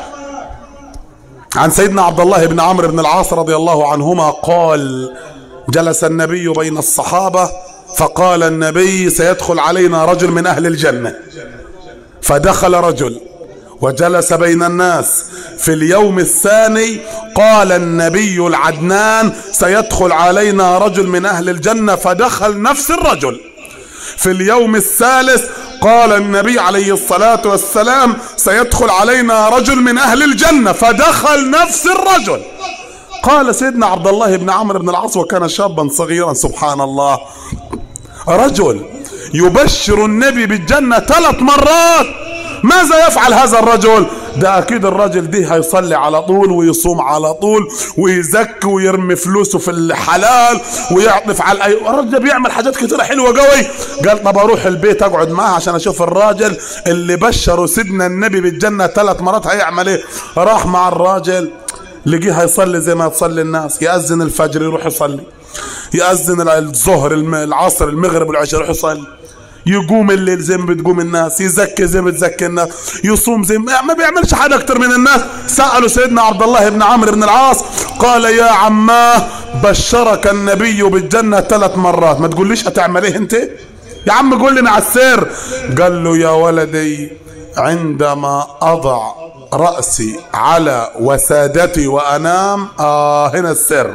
عن سيدنا عبد الله بن عمرو بن العاص رضي الله عنهما قال جلس النبي بين الصحابة فقال النبي سيدخل علينا رجل من أهل الجنة فدخل رجل وجلس بين الناس في اليوم الثاني قال النبي العدنان سيدخل علينا رجل من أهل الجنة فدخل نفس الرجل في اليوم الثالث قال النبي عليه الصلاة والسلام سيدخل علينا رجل من أهل الجنة فدخل نفس الرجل قال سيدنا عبد الله بن عمرو بن العاص وكان شابا صغيرا سبحان الله رجل يبشر النبي بالجنة ثلاث مرات ماذا يفعل هذا الرجل ده اكيد الراجل ده هيصلي على طول ويصوم على طول ويزكي ويرمي فلوسه في الحلال ويعطف على اي الراجل بيعمل حاجات كتيره حلوه قوي قال طب اروح البيت اقعد معاه عشان اشوف الراجل اللي بشره سيدنا النبي بالجنه ثلاث مرات هيعمل ايه راح مع الراجل لقيه هيصلي زي ما تصلي الناس يأذن الفجر يروح يصلي يأذن الظهر العصر المغرب والعشاء يروح يصلي يقوم الليل زي ما بتقوم الناس يزكي زي ما بتزكي الناس يصوم زي ما, ما بيعملش حاجه اكتر من الناس سالوا سيدنا عبد الله بن عمرو بن العاص قال يا عماه بشرك النبي بالجنه ثلاث مرات ما تقوليش هتعمل ايه انت يا عم قول لنا على السر قال له يا ولدي عندما اضع راسي على وسادتي وانام اه هنا السر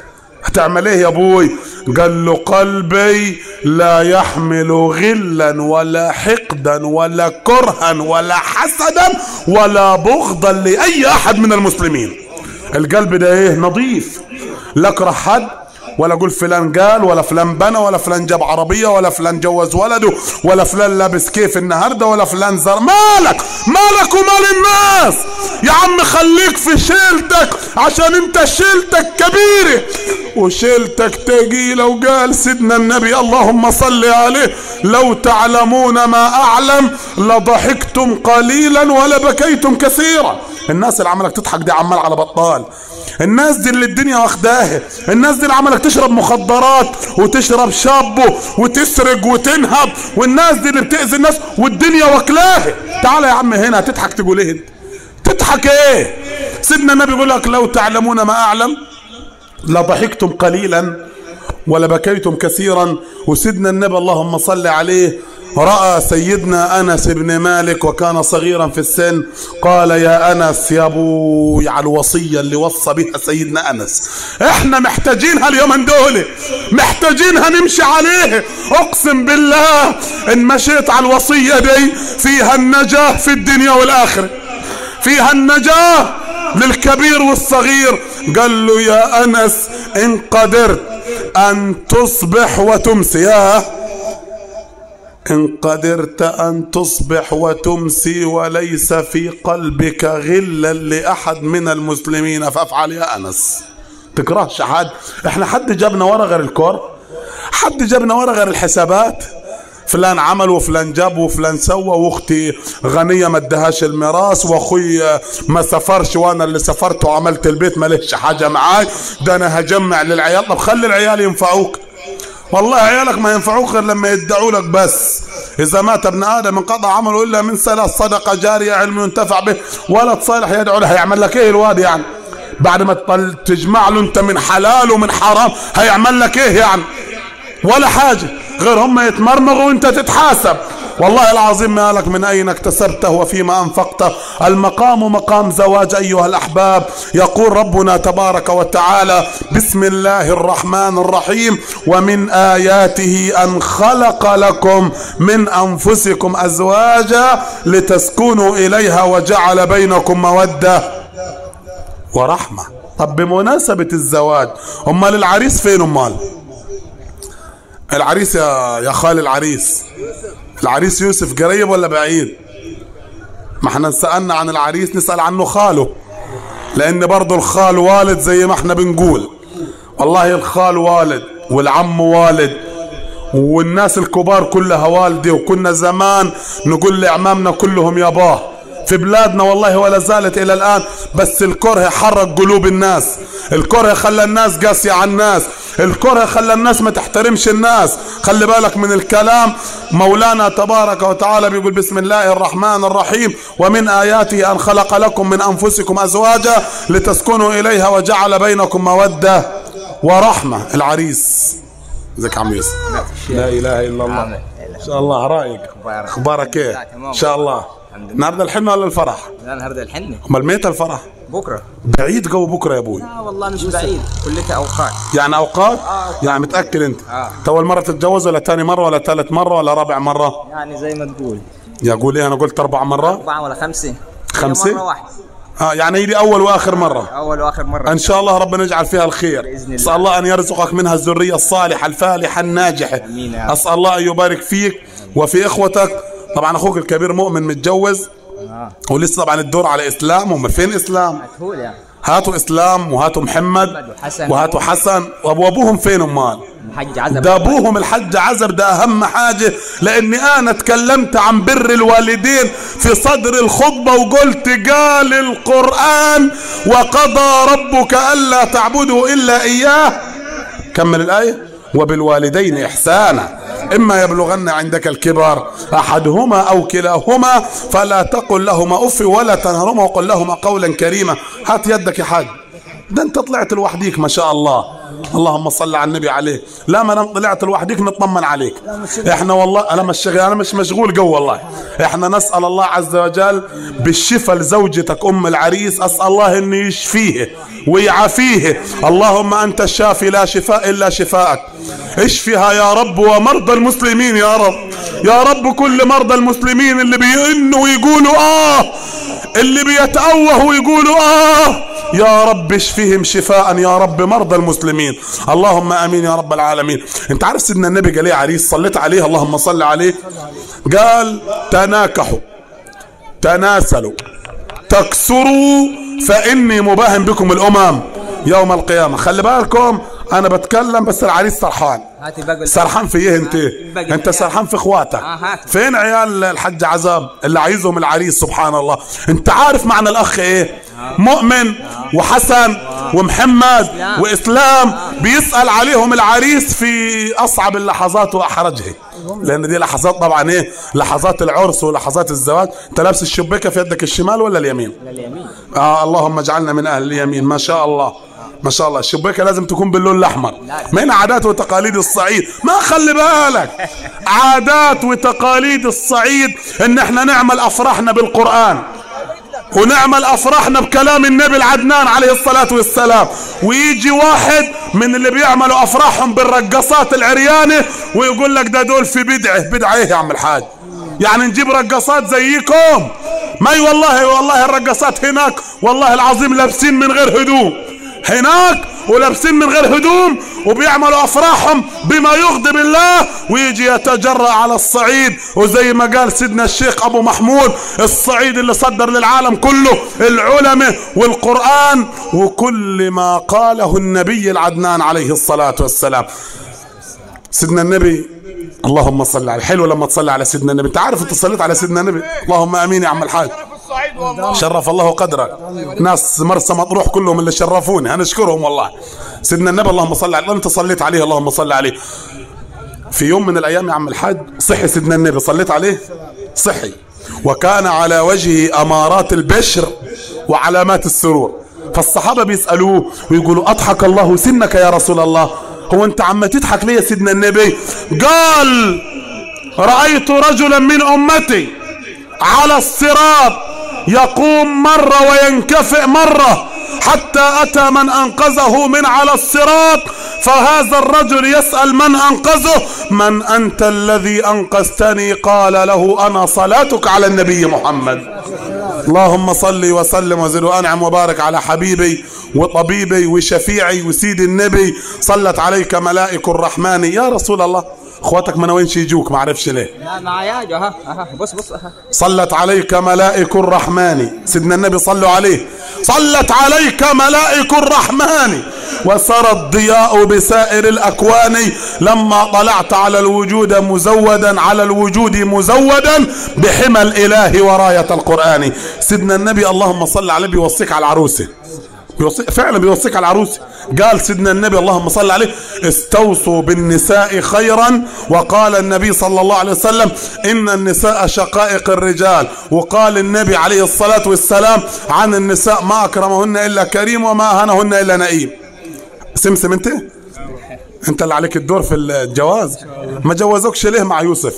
هتعمل ايه يا ابوي قال له قلبي لا يحمل غلا ولا حقدا ولا كرها ولا حسدا ولا بغضا لاي احد من المسلمين القلب ده ايه نظيف لا اكره حد ولا اقول فلان قال ولا فلان بنى ولا فلان جاب عربية ولا فلان جوز ولده ولا فلان لابس كيف النهاردة ولا فلان زر مالك مالك ومال الناس يا عم خليك في شيلتك عشان انت شيلتك كبيرة وشيلتك تقيلة وقال سيدنا النبي اللهم صل عليه لو تعلمون ما اعلم لضحكتم قليلا ولا بكيتم كثيرا الناس اللي عملك تضحك دي عمال على بطال الناس دي اللي الدنيا واخداها الناس دي اللي عملك تشرب مخدرات وتشرب شابو وتسرق وتنهب والناس دي اللي بتأذي الناس والدنيا واكلاها تعالى يا عم هنا تضحك تقول ايه انت تضحك ايه سيدنا النبي يقول لك لو تعلمون ما اعلم لضحكتم قليلا ولا بكيتم كثيرا وسيدنا النبي اللهم صل عليه رأى سيدنا أنس بن مالك وكان صغيرا في السن قال يا أنس يا أبوي على الوصية اللي وصى بها سيدنا أنس احنا محتاجينها اليومين دول محتاجينها نمشي عليه اقسم بالله ان مشيت على الوصية دي فيها النجاة في الدنيا والآخرة فيها النجاة للكبير والصغير قال له يا أنس إن قدرت أن تصبح وتمسي ياه إن قدرت أن تصبح وتمسي وليس في قلبك غلا لأحد من المسلمين فافعل يا أنس تكرهش حد احنا حد جابنا ورا غير الكور حد جابنا ورا غير الحسابات فلان عمل وفلان جاب وفلان سوى واختي غنيه ما ادهاش الميراث واخوي ما سافرش وانا اللي سافرت وعملت البيت ما لهش حاجه معاي ده انا هجمع للعيال طب خلي العيال ينفعوك والله عيالك ما ينفعوك غير لما يدعوا لك بس اذا مات ابن ادم انقطع عمله الا من ثلاث صدقه جاريه علم ينتفع به ولد صالح يدعو له هيعمل لك ايه الواد يعني بعد ما تجمع له انت من حلال ومن حرام هيعمل لك ايه يعني ولا حاجه غير هم يتمرمغوا وانت تتحاسب والله العظيم ما لك من أين اكتسبته وفيما أنفقته المقام مقام زواج أيها الأحباب يقول ربنا تبارك وتعالى بسم الله الرحمن الرحيم ومن آياته أن خلق لكم من أنفسكم أزواجا لتسكنوا إليها وجعل بينكم مودة ورحمة طب بمناسبة الزواج أمال العريس فين أمال العريس يا يا خال العريس العريس يوسف قريب ولا بعيد ما احنا سألنا عن العريس نسأل عنه خاله لان برضه الخال والد زي ما احنا بنقول والله الخال والد والعم والد والناس الكبار كلها والدي وكنا زمان نقول لعمامنا كلهم ياباه في بلادنا والله ولا زالت الى الان بس الكره حرك قلوب الناس الكره خلى الناس قاسية على الناس الكره خلى الناس ما تحترمش الناس خلي بالك من الكلام مولانا تبارك وتعالى بيقول بسم الله الرحمن الرحيم ومن آياته أن خلق لكم من أنفسكم أزواجا لتسكنوا إليها وجعل بينكم مودة ورحمة العريس ازيك عم يوسف لا إله إلا الله إن شاء الله رايق أخبارك إيه إن شاء الله النهارده الحنة ولا الفرح؟ لا النهارده الحنة امال متى الفرح؟ بكره بعيد جو بكره يا ابوي لا والله مش بعيد كلها اوقات يعني اوقات؟ يعني متاكد انت؟ آه. انت اول مره تتجوز ولا ثاني مره ولا ثالث مره ولا رابع مره؟ يعني زي ما تقول يا قول ايه انا قلت اربع مرات؟ أربعة ولا خمسة خمسة؟ هي مرة واحدة اه يعني هي دي اول واخر مره أول وآخر مرة ان شاء الله ربنا يجعل فيها الخير بإذن الله. اسال الله ان يرزقك منها الذريه الصالحه الفالحه الناجحه آمين يا رب. اسال الله ان يبارك فيك وفي اخوتك طبعا اخوك الكبير مؤمن متجوز اه ولسه طبعا الدور على اسلام هم فين اسلام مجهول يعني هاتوا اسلام وهاتوا محمد محمد وحسن. وهاتوا حسن وابو ابوهم فين امال الحج عزب ده ابوهم الحج عزب ده اهم حاجه لاني انا اتكلمت عن بر الوالدين في صدر الخطبه وقلت قال القران وقضى ربك الا تعبدوا الا اياه كمل الايه وبالوالدين احسانا اما يبلغن عندك الكبر احدهما او كلاهما فلا تقل لهما اف ولا تنهرهما وقل لهما قولا كريما هات يدك يا حاج ده انت طلعت لوحديك ما شاء الله اللهم صل على النبي عليه لا ما انا طلعت لوحديك نطمن عليك احنا والله انا مش شغال انا مش مشغول جو والله احنا نسال الله عز وجل بالشفاء لزوجتك ام العريس اسال الله انه يشفيه ويعافيه اللهم انت الشافي لا شفاء الا شفاءك اشفها يا رب ومرضى المسلمين يا رب يا رب كل مرضى المسلمين اللي بيئنوا ويقولوا اه اللي بيتأوه ويقولوا آه يا رب اشفهم شفاء يا رب مرضى المسلمين اللهم امين يا رب العالمين انت عارف سيدنا النبي قال ايه عريس صليت عليه اللهم صل عليه قال تناكحوا تناسلوا تكسروا فاني مباهم بكم الامم يوم القيامه خلي بالكم انا بتكلم بس العريس سرحان هاتي باقي سرحان في ايه انت باقي انت سرحان في اخواتك آه، هات. فين عيال الحج عذاب اللي عايزهم العريس سبحان الله انت عارف معنى الاخ ايه مؤمن وحسن ومحمد واسلام بيسال عليهم العريس في اصعب اللحظات واحرجها لان دي لحظات طبعا ايه لحظات العرس ولحظات الزواج انت لابس الشبكه في يدك الشمال ولا اليمين اليمين آه اللهم اجعلنا من اهل اليمين ما شاء الله ما شاء الله الشباكه لازم تكون باللون الاحمر من عادات وتقاليد الصعيد ما خلي بالك عادات وتقاليد الصعيد ان احنا نعمل افراحنا بالقران ونعمل افراحنا بكلام النبي العدنان عليه الصلاة والسلام ويجي واحد من اللي بيعملوا افراحهم بالرقصات العريانة ويقول لك ده دول في بدعة بدعة ايه يا عم الحاج يعني نجيب رقصات زيكم ما والله والله الرقصات هناك والله العظيم لابسين من غير هدوم هناك ولابسين من غير هدوم وبيعملوا افراحهم بما يغضب الله ويجي يتجرأ على الصعيد وزي ما قال سيدنا الشيخ ابو محمود الصعيد اللي صدر للعالم كله العلماء والقرآن وكل ما قاله النبي العدنان عليه الصلاة والسلام سيدنا النبي اللهم صل على حلو لما تصلي على سيدنا النبي انت عارف انت صليت على سيدنا النبي اللهم امين يا عم الحاج شرف الله قدرك ناس مرسى مطروح كلهم اللي شرفوني هنشكرهم والله سيدنا النبي اللهم صل عليه انت صليت عليه اللهم صل عليه في يوم من الايام يا عم الحاج صحي سيدنا النبي صليت عليه صحي وكان على وجهه امارات البشر وعلامات السرور فالصحابه بيسالوه ويقولوا اضحك الله سنك يا رسول الله هو انت عم تضحك ليه يا سيدنا النبي قال رايت رجلا من امتي على الصراط يقوم مرة وينكفئ مرة حتى أتى من أنقذه من على الصراط فهذا الرجل يسأل من أنقذه من أنت الذي أنقذتني قال له أنا صلاتك على النبي محمد اللهم صل وسلم وزد وانعم وبارك على حبيبي وطبيبي وشفيعي وسيدي النبي صلت عليك ملائك الرحمن يا رسول الله اخواتك ما وين يجوك ما عرفش ليه لا معايا اها اها بص بص اها صلت عليك ملائك الرحمن سيدنا النبي صلوا عليه صلت عليك ملائك الرحمن وسرى الضياء بسائر الأكوان لما طلعت على الوجود مزودا على الوجود مزودا بحمى الإله وراية القرآن سيدنا النبي اللهم صل عليه بيوصيك على العروسة بيوصي فعلا بيوصيك على العروس قال سيدنا النبي اللهم صل عليه استوصوا بالنساء خيرا وقال النبي صلى الله عليه وسلم ان النساء شقائق الرجال وقال النبي عليه الصلاة والسلام عن النساء ما اكرمهن الا كريم وما اهانهن الا نئيم سمسم انت انت اللي عليك الدور في الجواز ما جوزوكش ليه مع يوسف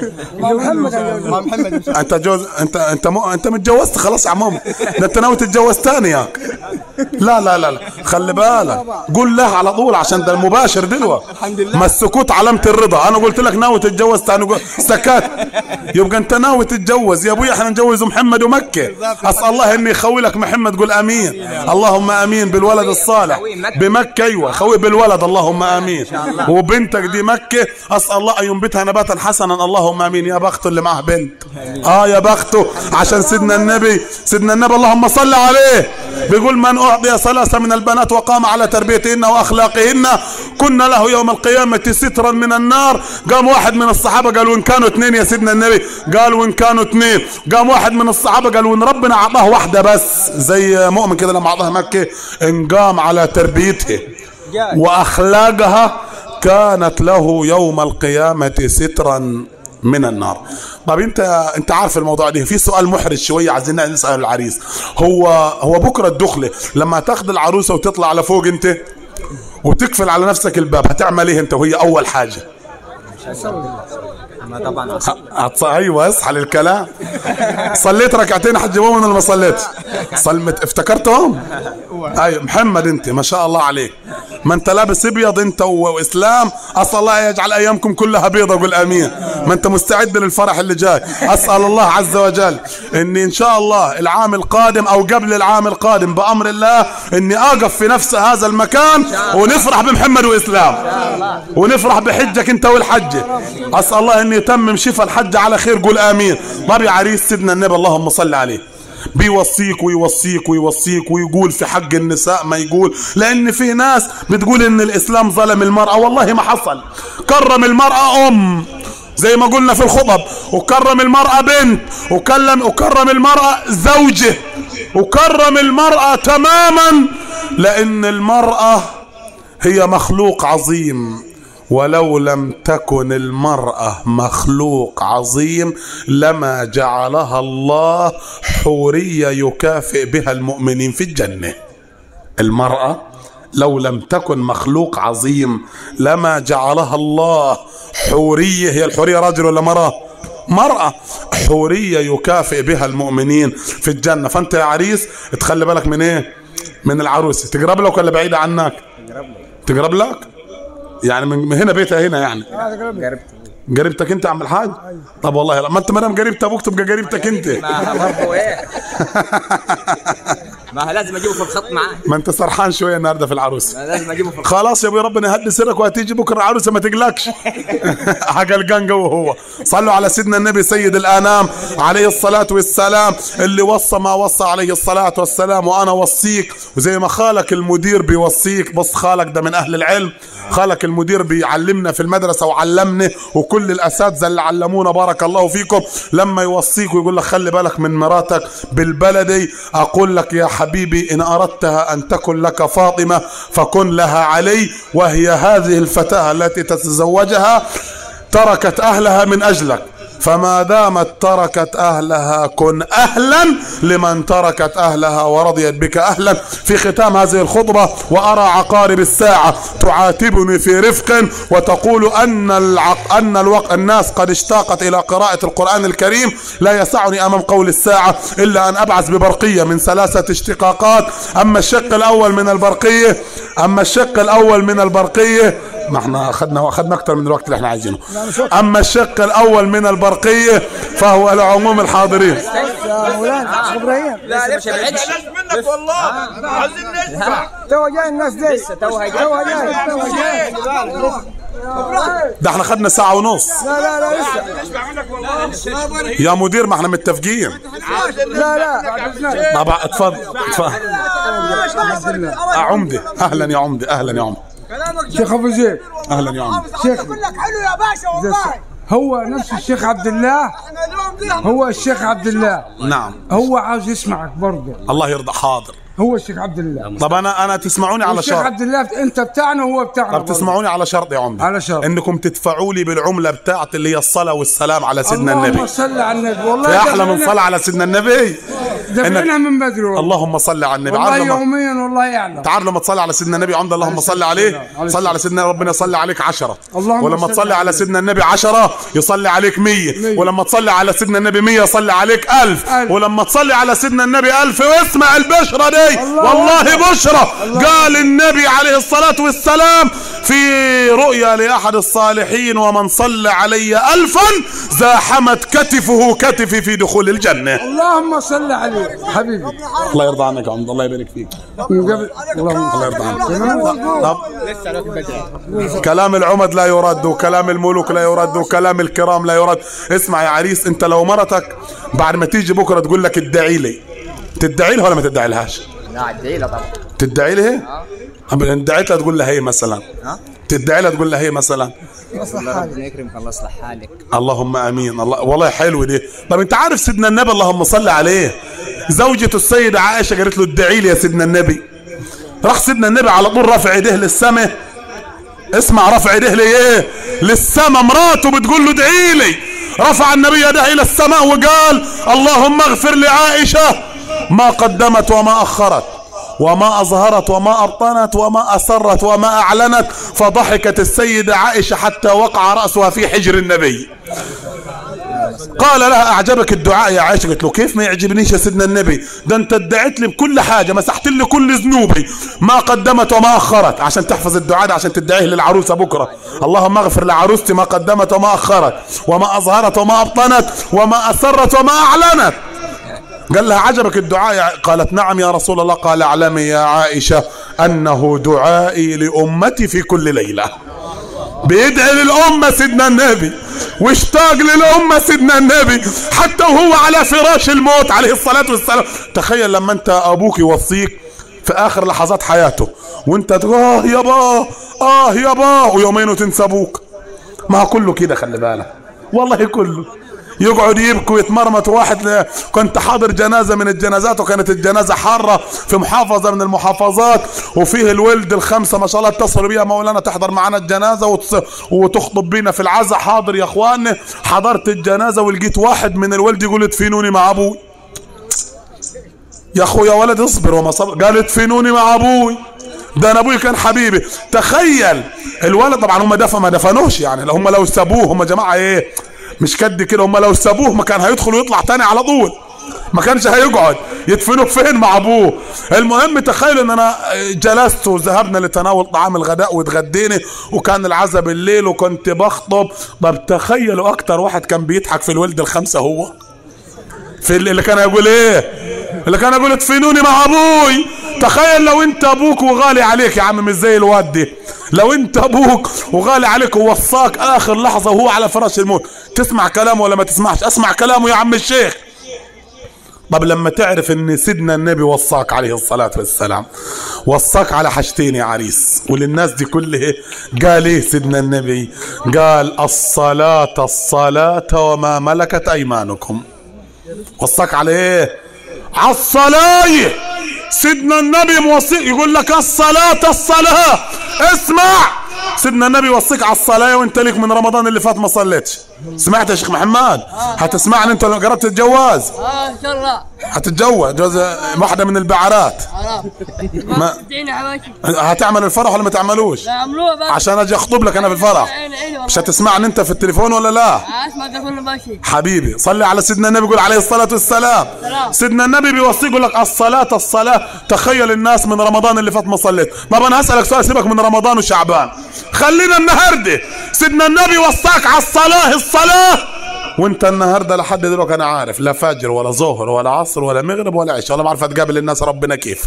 مع محمد انت جوز انت انت مو... انت متجوزت خلاص يا عمام ده انت ناوي تتجوز تاني ياك لا لا لا لا خلي بالك قول له على طول عشان ده المباشر دلوقتي الحمد لله. ما السكوت علامة الرضا انا قلت لك ناوي تتجوز تاني قول- سكت يبقى انت ناوي تتجوز يا ابوي احنا نجوز محمد ومكة اسال الله اني يخوي لك محمد قول امين اللهم امين بالولد الصالح بمكة ايوه خوي بالولد اللهم امين وبنتك دي مكة اسال الله ان ينبتها نباتا حسنا اللهم امين يا بخته اللي معاه بنت اه يا بخته عشان سيدنا النبي سيدنا النبي اللهم صل عليه بيقول من اعطي ثلاثة من البنات وقام على تربيتهن واخلاقهن كنا له يوم القيامة سترا من النار قام واحد من الصحابة قال وان كانوا اثنين يا سيدنا النبي قال وان كانوا اثنين قام واحد من الصحابة قال وان ربنا اعطاه واحدة بس زي مؤمن كده لما اعطاها مكة ان قام على تربيتها واخلاقها كانت له يوم القيامة سترا من النار طب انت انت عارف الموضوع ده في سؤال محرج شويه عايزين نسال العريس هو هو بكره الدخله لما تاخد العروسه وتطلع لفوق انت وتقفل على نفسك الباب هتعمل ايه انت وهي اول حاجه انا طبعا هتص... ايوه اصحى للكلام صليت ركعتين حج ولا ما صليت صلمت افتكرتهم ايوه محمد انت ما شاء الله عليك ما انت لابس ابيض انت و- واسلام اسال الله يجعل ايامكم كلها بيضة قول امين ما انت مستعد للفرح اللي جاي اسال الله عز وجل اني ان شاء الله العام القادم او قبل العام القادم بامر الله اني اقف في نفس هذا المكان ونفرح بمحمد واسلام ونفرح بحجك انت والحجه اسال الله ان يتمم شفاء الحج على خير قول امين طب يا عريس سيدنا النبي اللهم صل عليه بيوصيك ويوصيك ويوصيك ويقول في حق النساء ما يقول لان في ناس بتقول ان الاسلام ظلم المرأة والله ما حصل كرم المرأة ام زي ما قلنا في الخطب وكرم المرأة بنت وكلم وكرم المرأة زوجة وكرم المرأة تماما لان المرأة هي مخلوق عظيم ولو لم تكن المرأة مخلوق عظيم لما جعلها الله حورية يكافئ بها المؤمنين في الجنة المرأة لو لم تكن مخلوق عظيم لما جعلها الله حورية هي الحورية رجل ولا مرأة مرأة حورية يكافئ بها المؤمنين في الجنة فأنت يا عريس تخلي بالك من إيه من العروس تقرب لك ولا بعيدة عنك تقرب لك يعني من من هنا بيتها هنا يعني قربت قريبتك انت يا عم الحاج طب والله لا ما انت ما دام قريبت ابوك تبقى قريبتك انت ما برضه ايه ما لازم اجيبه في الخط معاه ما انت سرحان شويه النهارده في العروس ما لازم اجيبه في الخط خلاص يا ابوي ربنا يهدي سرك وهتيجي بكره العروسه ما تقلقش حاجه القنقه وهو صلوا على سيدنا النبي سيد الانام عليه الصلاه والسلام اللي وصى ما وصى عليه الصلاه والسلام وانا وصيك وزي ما خالك المدير بيوصيك بص خالك ده من اهل العلم خالك المدير بيعلمنا في المدرسه وعلمنا وكل الاساتذه اللي علمونا بارك الله فيكم لما يوصيك ويقول لك خلي بالك من مراتك بالبلدي اقول لك يا حبيبي ان اردتها ان تكن لك فاطمه فكن لها علي وهي هذه الفتاه التي تتزوجها تركت اهلها من اجلك فما دامت تركت اهلها كن اهلا لمن تركت اهلها ورضيت بك اهلا في ختام هذه الخطبه وارى عقارب الساعه تعاتبني في رفق وتقول ان العق ان الوق... الناس قد اشتاقت الى قراءه القران الكريم لا يسعني امام قول الساعه الا ان ابعث ببرقيه من ثلاثه اشتقاقات اما الشق الاول من البرقيه اما الشق الاول من البرقيه ما احنا اخذنا اخذنا اكثر من الوقت اللي احنا عايزينه اما الشق الاول من البرقيه فهو لعموم الحاضرين يا مولانا ابراهيم لا لسه ما بعدش منك والله عايزين نسمع تو جاي الناس دي لسه توها جاي. تو جاي تو جاي ده احنا خدنا ساعه ونص لا لا لا لسه نسمع منك والله يا مدير ما احنا متفقين لا لا طب اتفضل اتفضل يا عمده اهلا يا عمده اهلا يا عمده شيخ ابو زيد اهلا يا عمده شيخ لك حلو يا باشا والله هو نفس الشيخ عبد الله احنا اليوم دي هو الشيخ عبد الله نعم هو عاوز يسمعك برضه الله يرضى حاضر هو الشيخ عبد الله طب انا انا تسمعوني على الشيخ شرط عبد الله انت بتاعنا وهو بتاعنا طب برضه. تسمعوني على شرط يا عمده على شرط. انكم تدفعوا لي بالعمله بتاعت اللي هي الصلاه والسلام على سيدنا اللهم النبي صل على النبي والله في احلى من دفعنا- صلاه على سيدنا النبي دفعنا من بدري والله اللهم صل على النبي والله عارف لما يوميا والله يعلم تعال لما تصلي على سيدنا النبي عمد اللهم صل عليه عليه صلي على سيدنا ربنا يصلي عليك عشرة اللهم ولما صل تصلي على عليه. سيدنا النبي عشرة يصلي عليك مية مية. ولما تصلي على سيدنا النبي مية يصلي عليك ألف ألف. ولما تصلي على سيدنا النبي ألف واسمع البشرة دي الله والله بشرة قال النبي عليه الصلاة والسلام في رؤيا لأحد الصالحين ومن صلى علي ألفا زاحمت كتفه كتفي في دخول الجنة اللهم صل عليه حبيبي الله يرضى عنك يا عمد الله يبارك فيك من قبل اللهم الله يرضى عنك طب كلام العمد لا يرد وكلام الملوك لا يرد وكلام الكرام لا يرد اسمع يا عريس انت لو مرتك بعد ما تيجي بكره تقول لك ادعي لي تدعي لها ولا ما تدعي لهاش لا الدعيله طبعا تدعي لها أما ان دعيت لها تقول لها هي مثلا تدعي لها تقول لها هي مثلا الله ربنا يكرمك الله يصلح حالك اللهم امين الله والله حلو دي طب انت عارف سيدنا النبي اللهم صل عليه زوجة السيدة عائشة قالت له ادعي لي يا سيدنا النبي راح سيدنا النبي على طول رفع ايديه للسماء اسمع رفع ايديه ليه للسماء مراته بتقول له ادعي لي رفع النبي يديه الى السماء وقال اللهم اغفر لعائشة ما قدمت وما اخرت وما أظهرت وما أبطنت وما أسرت وما أعلنت فضحكت السيدة عائشة حتى وقع رأسها في حجر النبي قال لها أعجبك الدعاء يا عائشة قلت له كيف ما يعجبنيش يا سيدنا النبي ده أنت ادعيت لي بكل حاجة مسحت لي كل ذنوبي ما قدمت وما أخرت عشان تحفظ الدعاء ده عشان تدعيه للعروسة بكرة اللهم اغفر لعروستي ما قدمت وما أخرت وما أظهرت وما أبطنت وما أسرت وما أعلنت قال لها عجبك الدعاء يا ع- قالت نعم يا رسول الله قال اعلمي يا عائشة أنه دعائي لأمتي في كل ليلة بيدعي للأمة سيدنا النبي واشتاق للأمة سيدنا النبي حتى وهو على فراش الموت عليه الصلاة والسلام تخيل لما أنت أبوك يوصيك في آخر لحظات حياته وأنت تقول آه يابا آه يابا ويومين وتنسى أبوك ما هو كله كده خلي بالك والله كله يقعد يبكي ويتمرمط واحد ل- كنت حاضر جنازه من الجنازات وكانت الجنازه حاره في محافظه من المحافظات وفيه الولد الخمسه ما شاء الله اتصلوا بيها مولانا تحضر معنا الجنازه وتص- وتخطب بينا في العزاء حاضر يا اخواني حضرت الجنازه ولقيت واحد من الولد يقول ادفنوني مع ابوي يا اخويا ولد اصبر وما صبر قال ادفنوني مع ابوي ده انا ابوي كان حبيبي تخيل الولد طبعا هم دفن ما دفنوش يعني لو هم لو سابوه هم جماعه ايه مش كد كده هم لو سابوه ما كان هيدخل ويطلع تاني على طول ما كانش هيقعد يدفنوه فين مع ابوه المهم تخيلوا ان انا جلست وذهبنا لتناول طعام الغداء واتغدينا وكان العزاء بالليل وكنت بخطب طب تخيلوا اكتر واحد كان بيضحك في الولد الخمسه هو في اللي اللي كان يقول ايه اللي كان يقول ادفنوني مع ابوي تخيل لو انت ابوك وغالي عليك يا عم مش زي الواد دي لو انت ابوك وغالي عليك ووصاك اخر لحظه وهو على فراش الموت تسمع كلامه ولا ما تسمعش اسمع كلامه يا عم الشيخ طب لما تعرف ان سيدنا النبي وصاك عليه الصلاة والسلام وصاك على حاجتين يا عريس وللناس دي كلها قال ايه سيدنا النبي قال الصلاة الصلاة وما ملكت ايمانكم وصاك على ايه على الصلاة سيدنا النبي موصي يقول لك الصلاة الصلاة اسمع سيدنا النبي يوصيك على الصلاة وانت ليك من رمضان اللي فات ما صليتش سمعت يا شيخ محمد هتسمعني انت لو قربت تتجوز اه ان شاء الله هتتجوز جوز واحدة من البعرات خلاص ما- ما تدعيني حبايبي هتعمل الفرح ولا ما تعملوش لا عملوها بس عشان اجي اخطب لك انا في الفرح عيني عيني مش هتسمعني انت في التليفون ولا لا اسمع ده كله ماشي حبيبي صلي على سيدنا النبي يقول عليه الصلاة والسلام سلام. سيدنا النبي بيوصي يقول لك الصلاة الصلاة تخيل الناس من رمضان اللي فات ما صليت طب انا هسألك سؤال سيبك من رمضان وشعبان خلينا النهاردة سيدنا النبي وصاك على الصلاة الصلاة وانت النهارده لحد دلوقتي انا عارف لا فجر ولا ظهر ولا عصر ولا مغرب ولا عشاء ولا ما عارف تقابل الناس ربنا كيف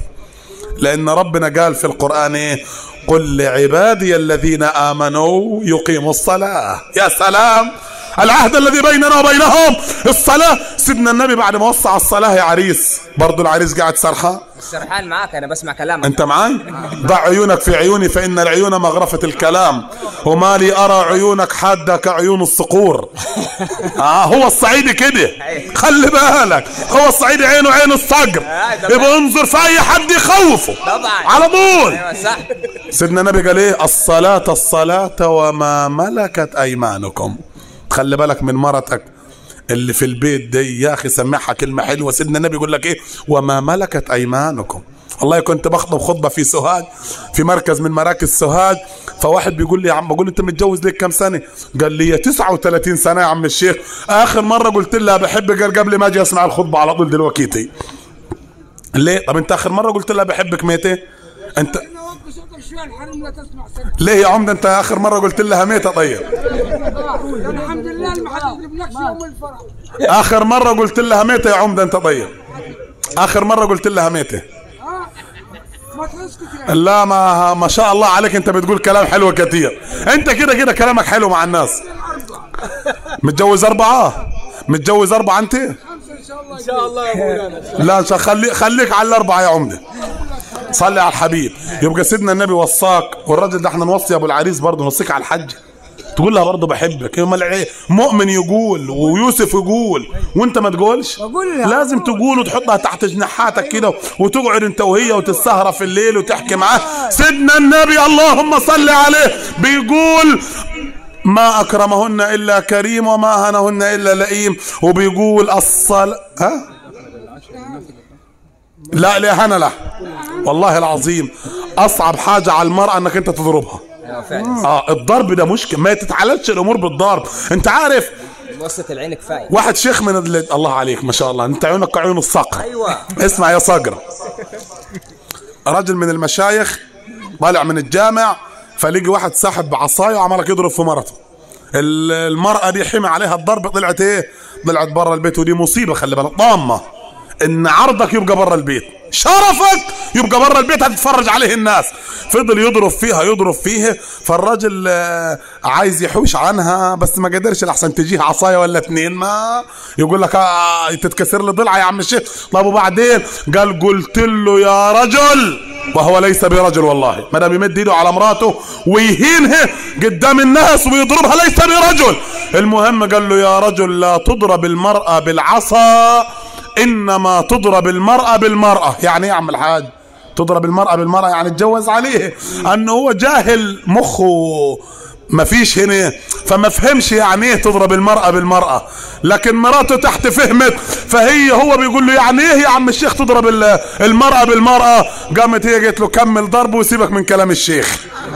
لأن ربنا قال في القرآن إيه؟ قل لعبادي الذين آمنوا يقيموا الصلاة يا سلام العهد الذي بيننا وبينهم الصلاة سيدنا النبي بعد ما وصى على الصلاة يا عريس برضو العريس قاعد سرحان سرحان معاك انا بسمع كلامك انت معاي ضع عيونك في عيوني فإن العيون مغرفة الكلام وما لي أرى عيونك حادة كعيون الصقور آه هو الصعيدي كده خلي بالك هو الصعيدي عينه عين الصقر يبقى انظر في أي حد يخوفه طبعا على طول ايوه صح سيدنا النبي قال ايه الصلاة الصلاة وما ملكت ايمانكم خلي بالك من مرتك اللي في البيت دي يا اخي سمعها كلمة حلوة سيدنا النبي يقول لك ايه وما ملكت ايمانكم والله كنت بخطب خطبة في سوهاج في مركز من مراكز سوهاج فواحد بيقول لي يا عم بقول انت متجوز ليك كم سنة قال لي 39 سنة يا عم الشيخ اخر مرة قلت لها بحبك قال قبل ما اجي اسمع الخطبة على طول دلوقتي ليه طب انت اخر مرة قلت لها بحبك متى انت وطي صوتك شوي الحرم لا تسمع صوتك ليه يا عمده انت اخر مره قلت لها ميتة طيب الحمد لله ما حد يجيبلكش يوم الفرح اخر مره قلت لها ميتة يا عمده انت طيب اخر مره قلت لها ميتة ما تسكت يا لا ما ما شاء الله عليك انت بتقول كلام حلو كتير انت كده كده كلامك حلو مع الناس متجوز اربعه متجوز اربعه انت خمسه ان شاء الله ان شاء الله يا مولانا لا ان شاء خلي خليك على الاربعه يا عمده صلي على الحبيب يبقى سيدنا النبي وصاك والراجل ده احنا نوصي ابو العريس برضه نوصيك على الحج تقول لها برضه بحبك يوم الع- مؤمن يقول ويوسف يقول وانت ما تقولش بقول لها. لازم تقول وتحطها تحت جناحاتك كده وتقعد انت وهي وتسهرة في الليل وتحكي معاه سيدنا النبي اللهم صل عليه بيقول ما أكرمهن إلا كريم وما هنهن إلا لئيم وبيقول الصلاة ها لا لا هنا لا والله العظيم أصعب حاجة على المرأة أنك أنت تضربها ايوه فعلا اه الضرب ده مشكلة ما تتعالجش الأمور بالضرب أنت عارف وسط العين كفايه واحد شيخ من ال- الله عليك ما شاء الله انت عيونك كعيون الصقر ايوه اسمع يا صقر رجل من المشايخ طالع من الجامع فلقي واحد ساحب بعصايه وعمال يضرب في مرته ال- المرأة دي حمى عليها الضرب طلعت ايه طلعت برا البيت ودي مصيبة خلي بالك طامة ان عرضك يبقى برا البيت شرفك يبقى برا البيت هتتفرج عليه الناس فضل يضرب فيها يضرب فيها فالراجل آه، عايز يحوش عنها بس ما قدرش لحسن تجيه عصايه ولا اتنين ما يقول لك آه تتكسر لي ضلع يا عم الشيخ طب وبعدين قال قلت له يا رجل وهو ليس برجل والله ما دام يمد ايده على مراته ويهينها قدام الناس ويضربها ليس برجل المهم قال له يا رجل لا تضرب المرأة بالعصا انما تضرب المرأة بالمرأة يعني ايه يا عم الحاج تضرب المرأة بالمرأة يعني اتجوز عليه انه هو جاهل مخه مفيش هنا فما فهمش يعني ايه تضرب المرأة بالمرأة لكن مراته تحت فهمت فهي هو بيقول له يعني ايه يا عم الشيخ تضرب ال- المرأة بالمرأة قامت هي قالت له كمل ضرب وسيبك من كلام الشيخ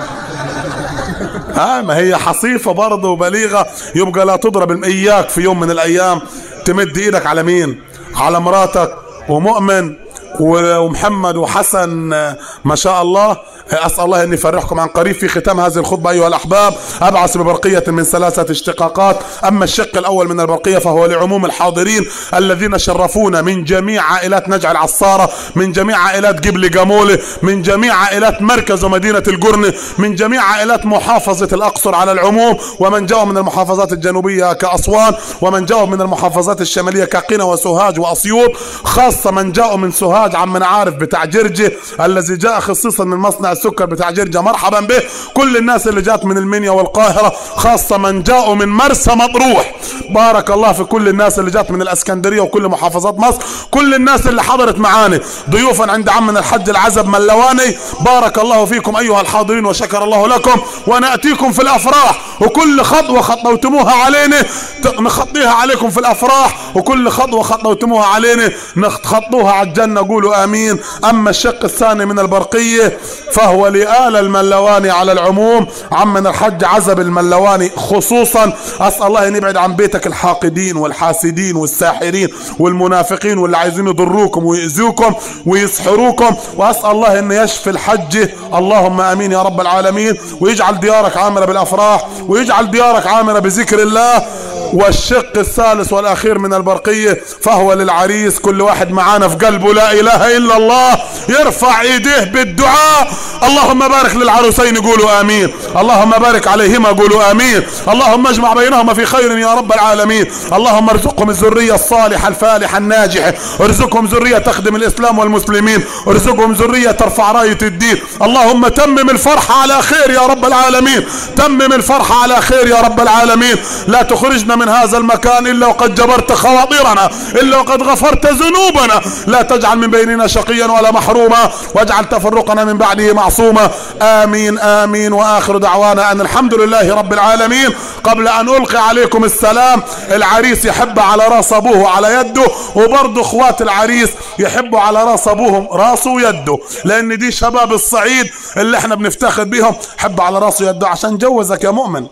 ها ما هي حصيفة برضه وبليغة يبقى لا تضرب الم- اياك في يوم من الايام تمد ايدك على مين على مراتك ومؤمن و- ومحمد وحسن آه، ما شاء الله اسال الله ان يفرحكم عن قريب في ختام هذه الخطبه ايها الاحباب ابعث ببرقيه من ثلاثه اشتقاقات اما الشق الاول من البرقيه فهو لعموم الحاضرين الذين شرفونا من جميع عائلات نجع العصاره من جميع عائلات جبل جاموله من جميع عائلات مركز ومدينه الجرن من جميع عائلات محافظه الاقصر على العموم ومن جاء من المحافظات الجنوبيه كاسوان ومن جاء من المحافظات الشماليه كقنا وسوهاج واسيوط خاصه من جاءوا من سوهاج عمنا عارف بتاع جرجه الذي جاء خصيصا من مصنع السكر بتاع جرجه مرحبا به كل الناس اللي جات من المنيا والقاهره خاصه من جاءوا من مرسى مطروح بارك الله في كل الناس اللي جات من الاسكندريه وكل محافظات مصر كل الناس اللي حضرت معانا ضيوفا عند عمنا الحج العزب ملواني بارك الله فيكم ايها الحاضرين وشكر الله لكم وناتيكم في الافراح وكل خطوه خطوتموها علينا ت- نخطيها عليكم في الافراح وكل خطوه خطوتموها علينا نخطوها على الجنه قولوا امين اما الشق الثاني من البرقيه فهو لآل الملواني على العموم عمنا الحج عزب الملواني خصوصا اسال الله ان يبعد عن بيتك الحاقدين والحاسدين والساحرين والمنافقين واللي عايزين يضروكم ويؤذوكم ويسحروكم واسال الله ان يشفي الحج اللهم امين يا رب العالمين ويجعل ديارك عامره بالافراح ويجعل ديارك عامره بذكر الله والشق الثالث والاخير من البرقيه فهو للعريس كل واحد معانا في قلبه لا اله الا الله يرفع ايديه بالدعاء اللهم بارك للعروسين قولوا امين اللهم بارك عليهما قولوا امين اللهم اجمع بينهما في خير يا رب العالمين اللهم ارزقهم الذريه الصالحه الفالحه الناجحه ارزقهم ذريه تخدم الاسلام والمسلمين ارزقهم ذريه ترفع رايه الدين اللهم تمم الفرحه على خير يا رب العالمين تمم الفرحه على خير يا رب العالمين لا تخرجنا من هذا المكان الا وقد جبرت خواطرنا الا وقد غفرت ذنوبنا لا تجعل من بيننا شقيا ولا محروما واجعل تفرقنا من بعده معصوما امين امين واخر دعوانا ان الحمد لله رب العالمين قبل ان القي عليكم السلام العريس يحب على راس ابوه على يده وبرضه اخوات العريس يحبوا على راس ابوهم راسه ويده لان دي شباب الصعيد اللي احنا بنفتخر بيهم حب على راسه ويده عشان جوزك يا مؤمن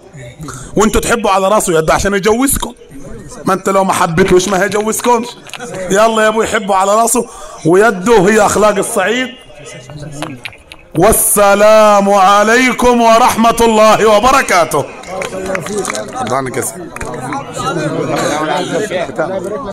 وانتوا تحبوا على راسه يده عشان يجوزكم ما انت لو ما حبيتوش ما هيجوزكمش يلا يا ابوي يحبوا على راسه ويده هي اخلاق الصعيد والسلام عليكم ورحمة الله وبركاته.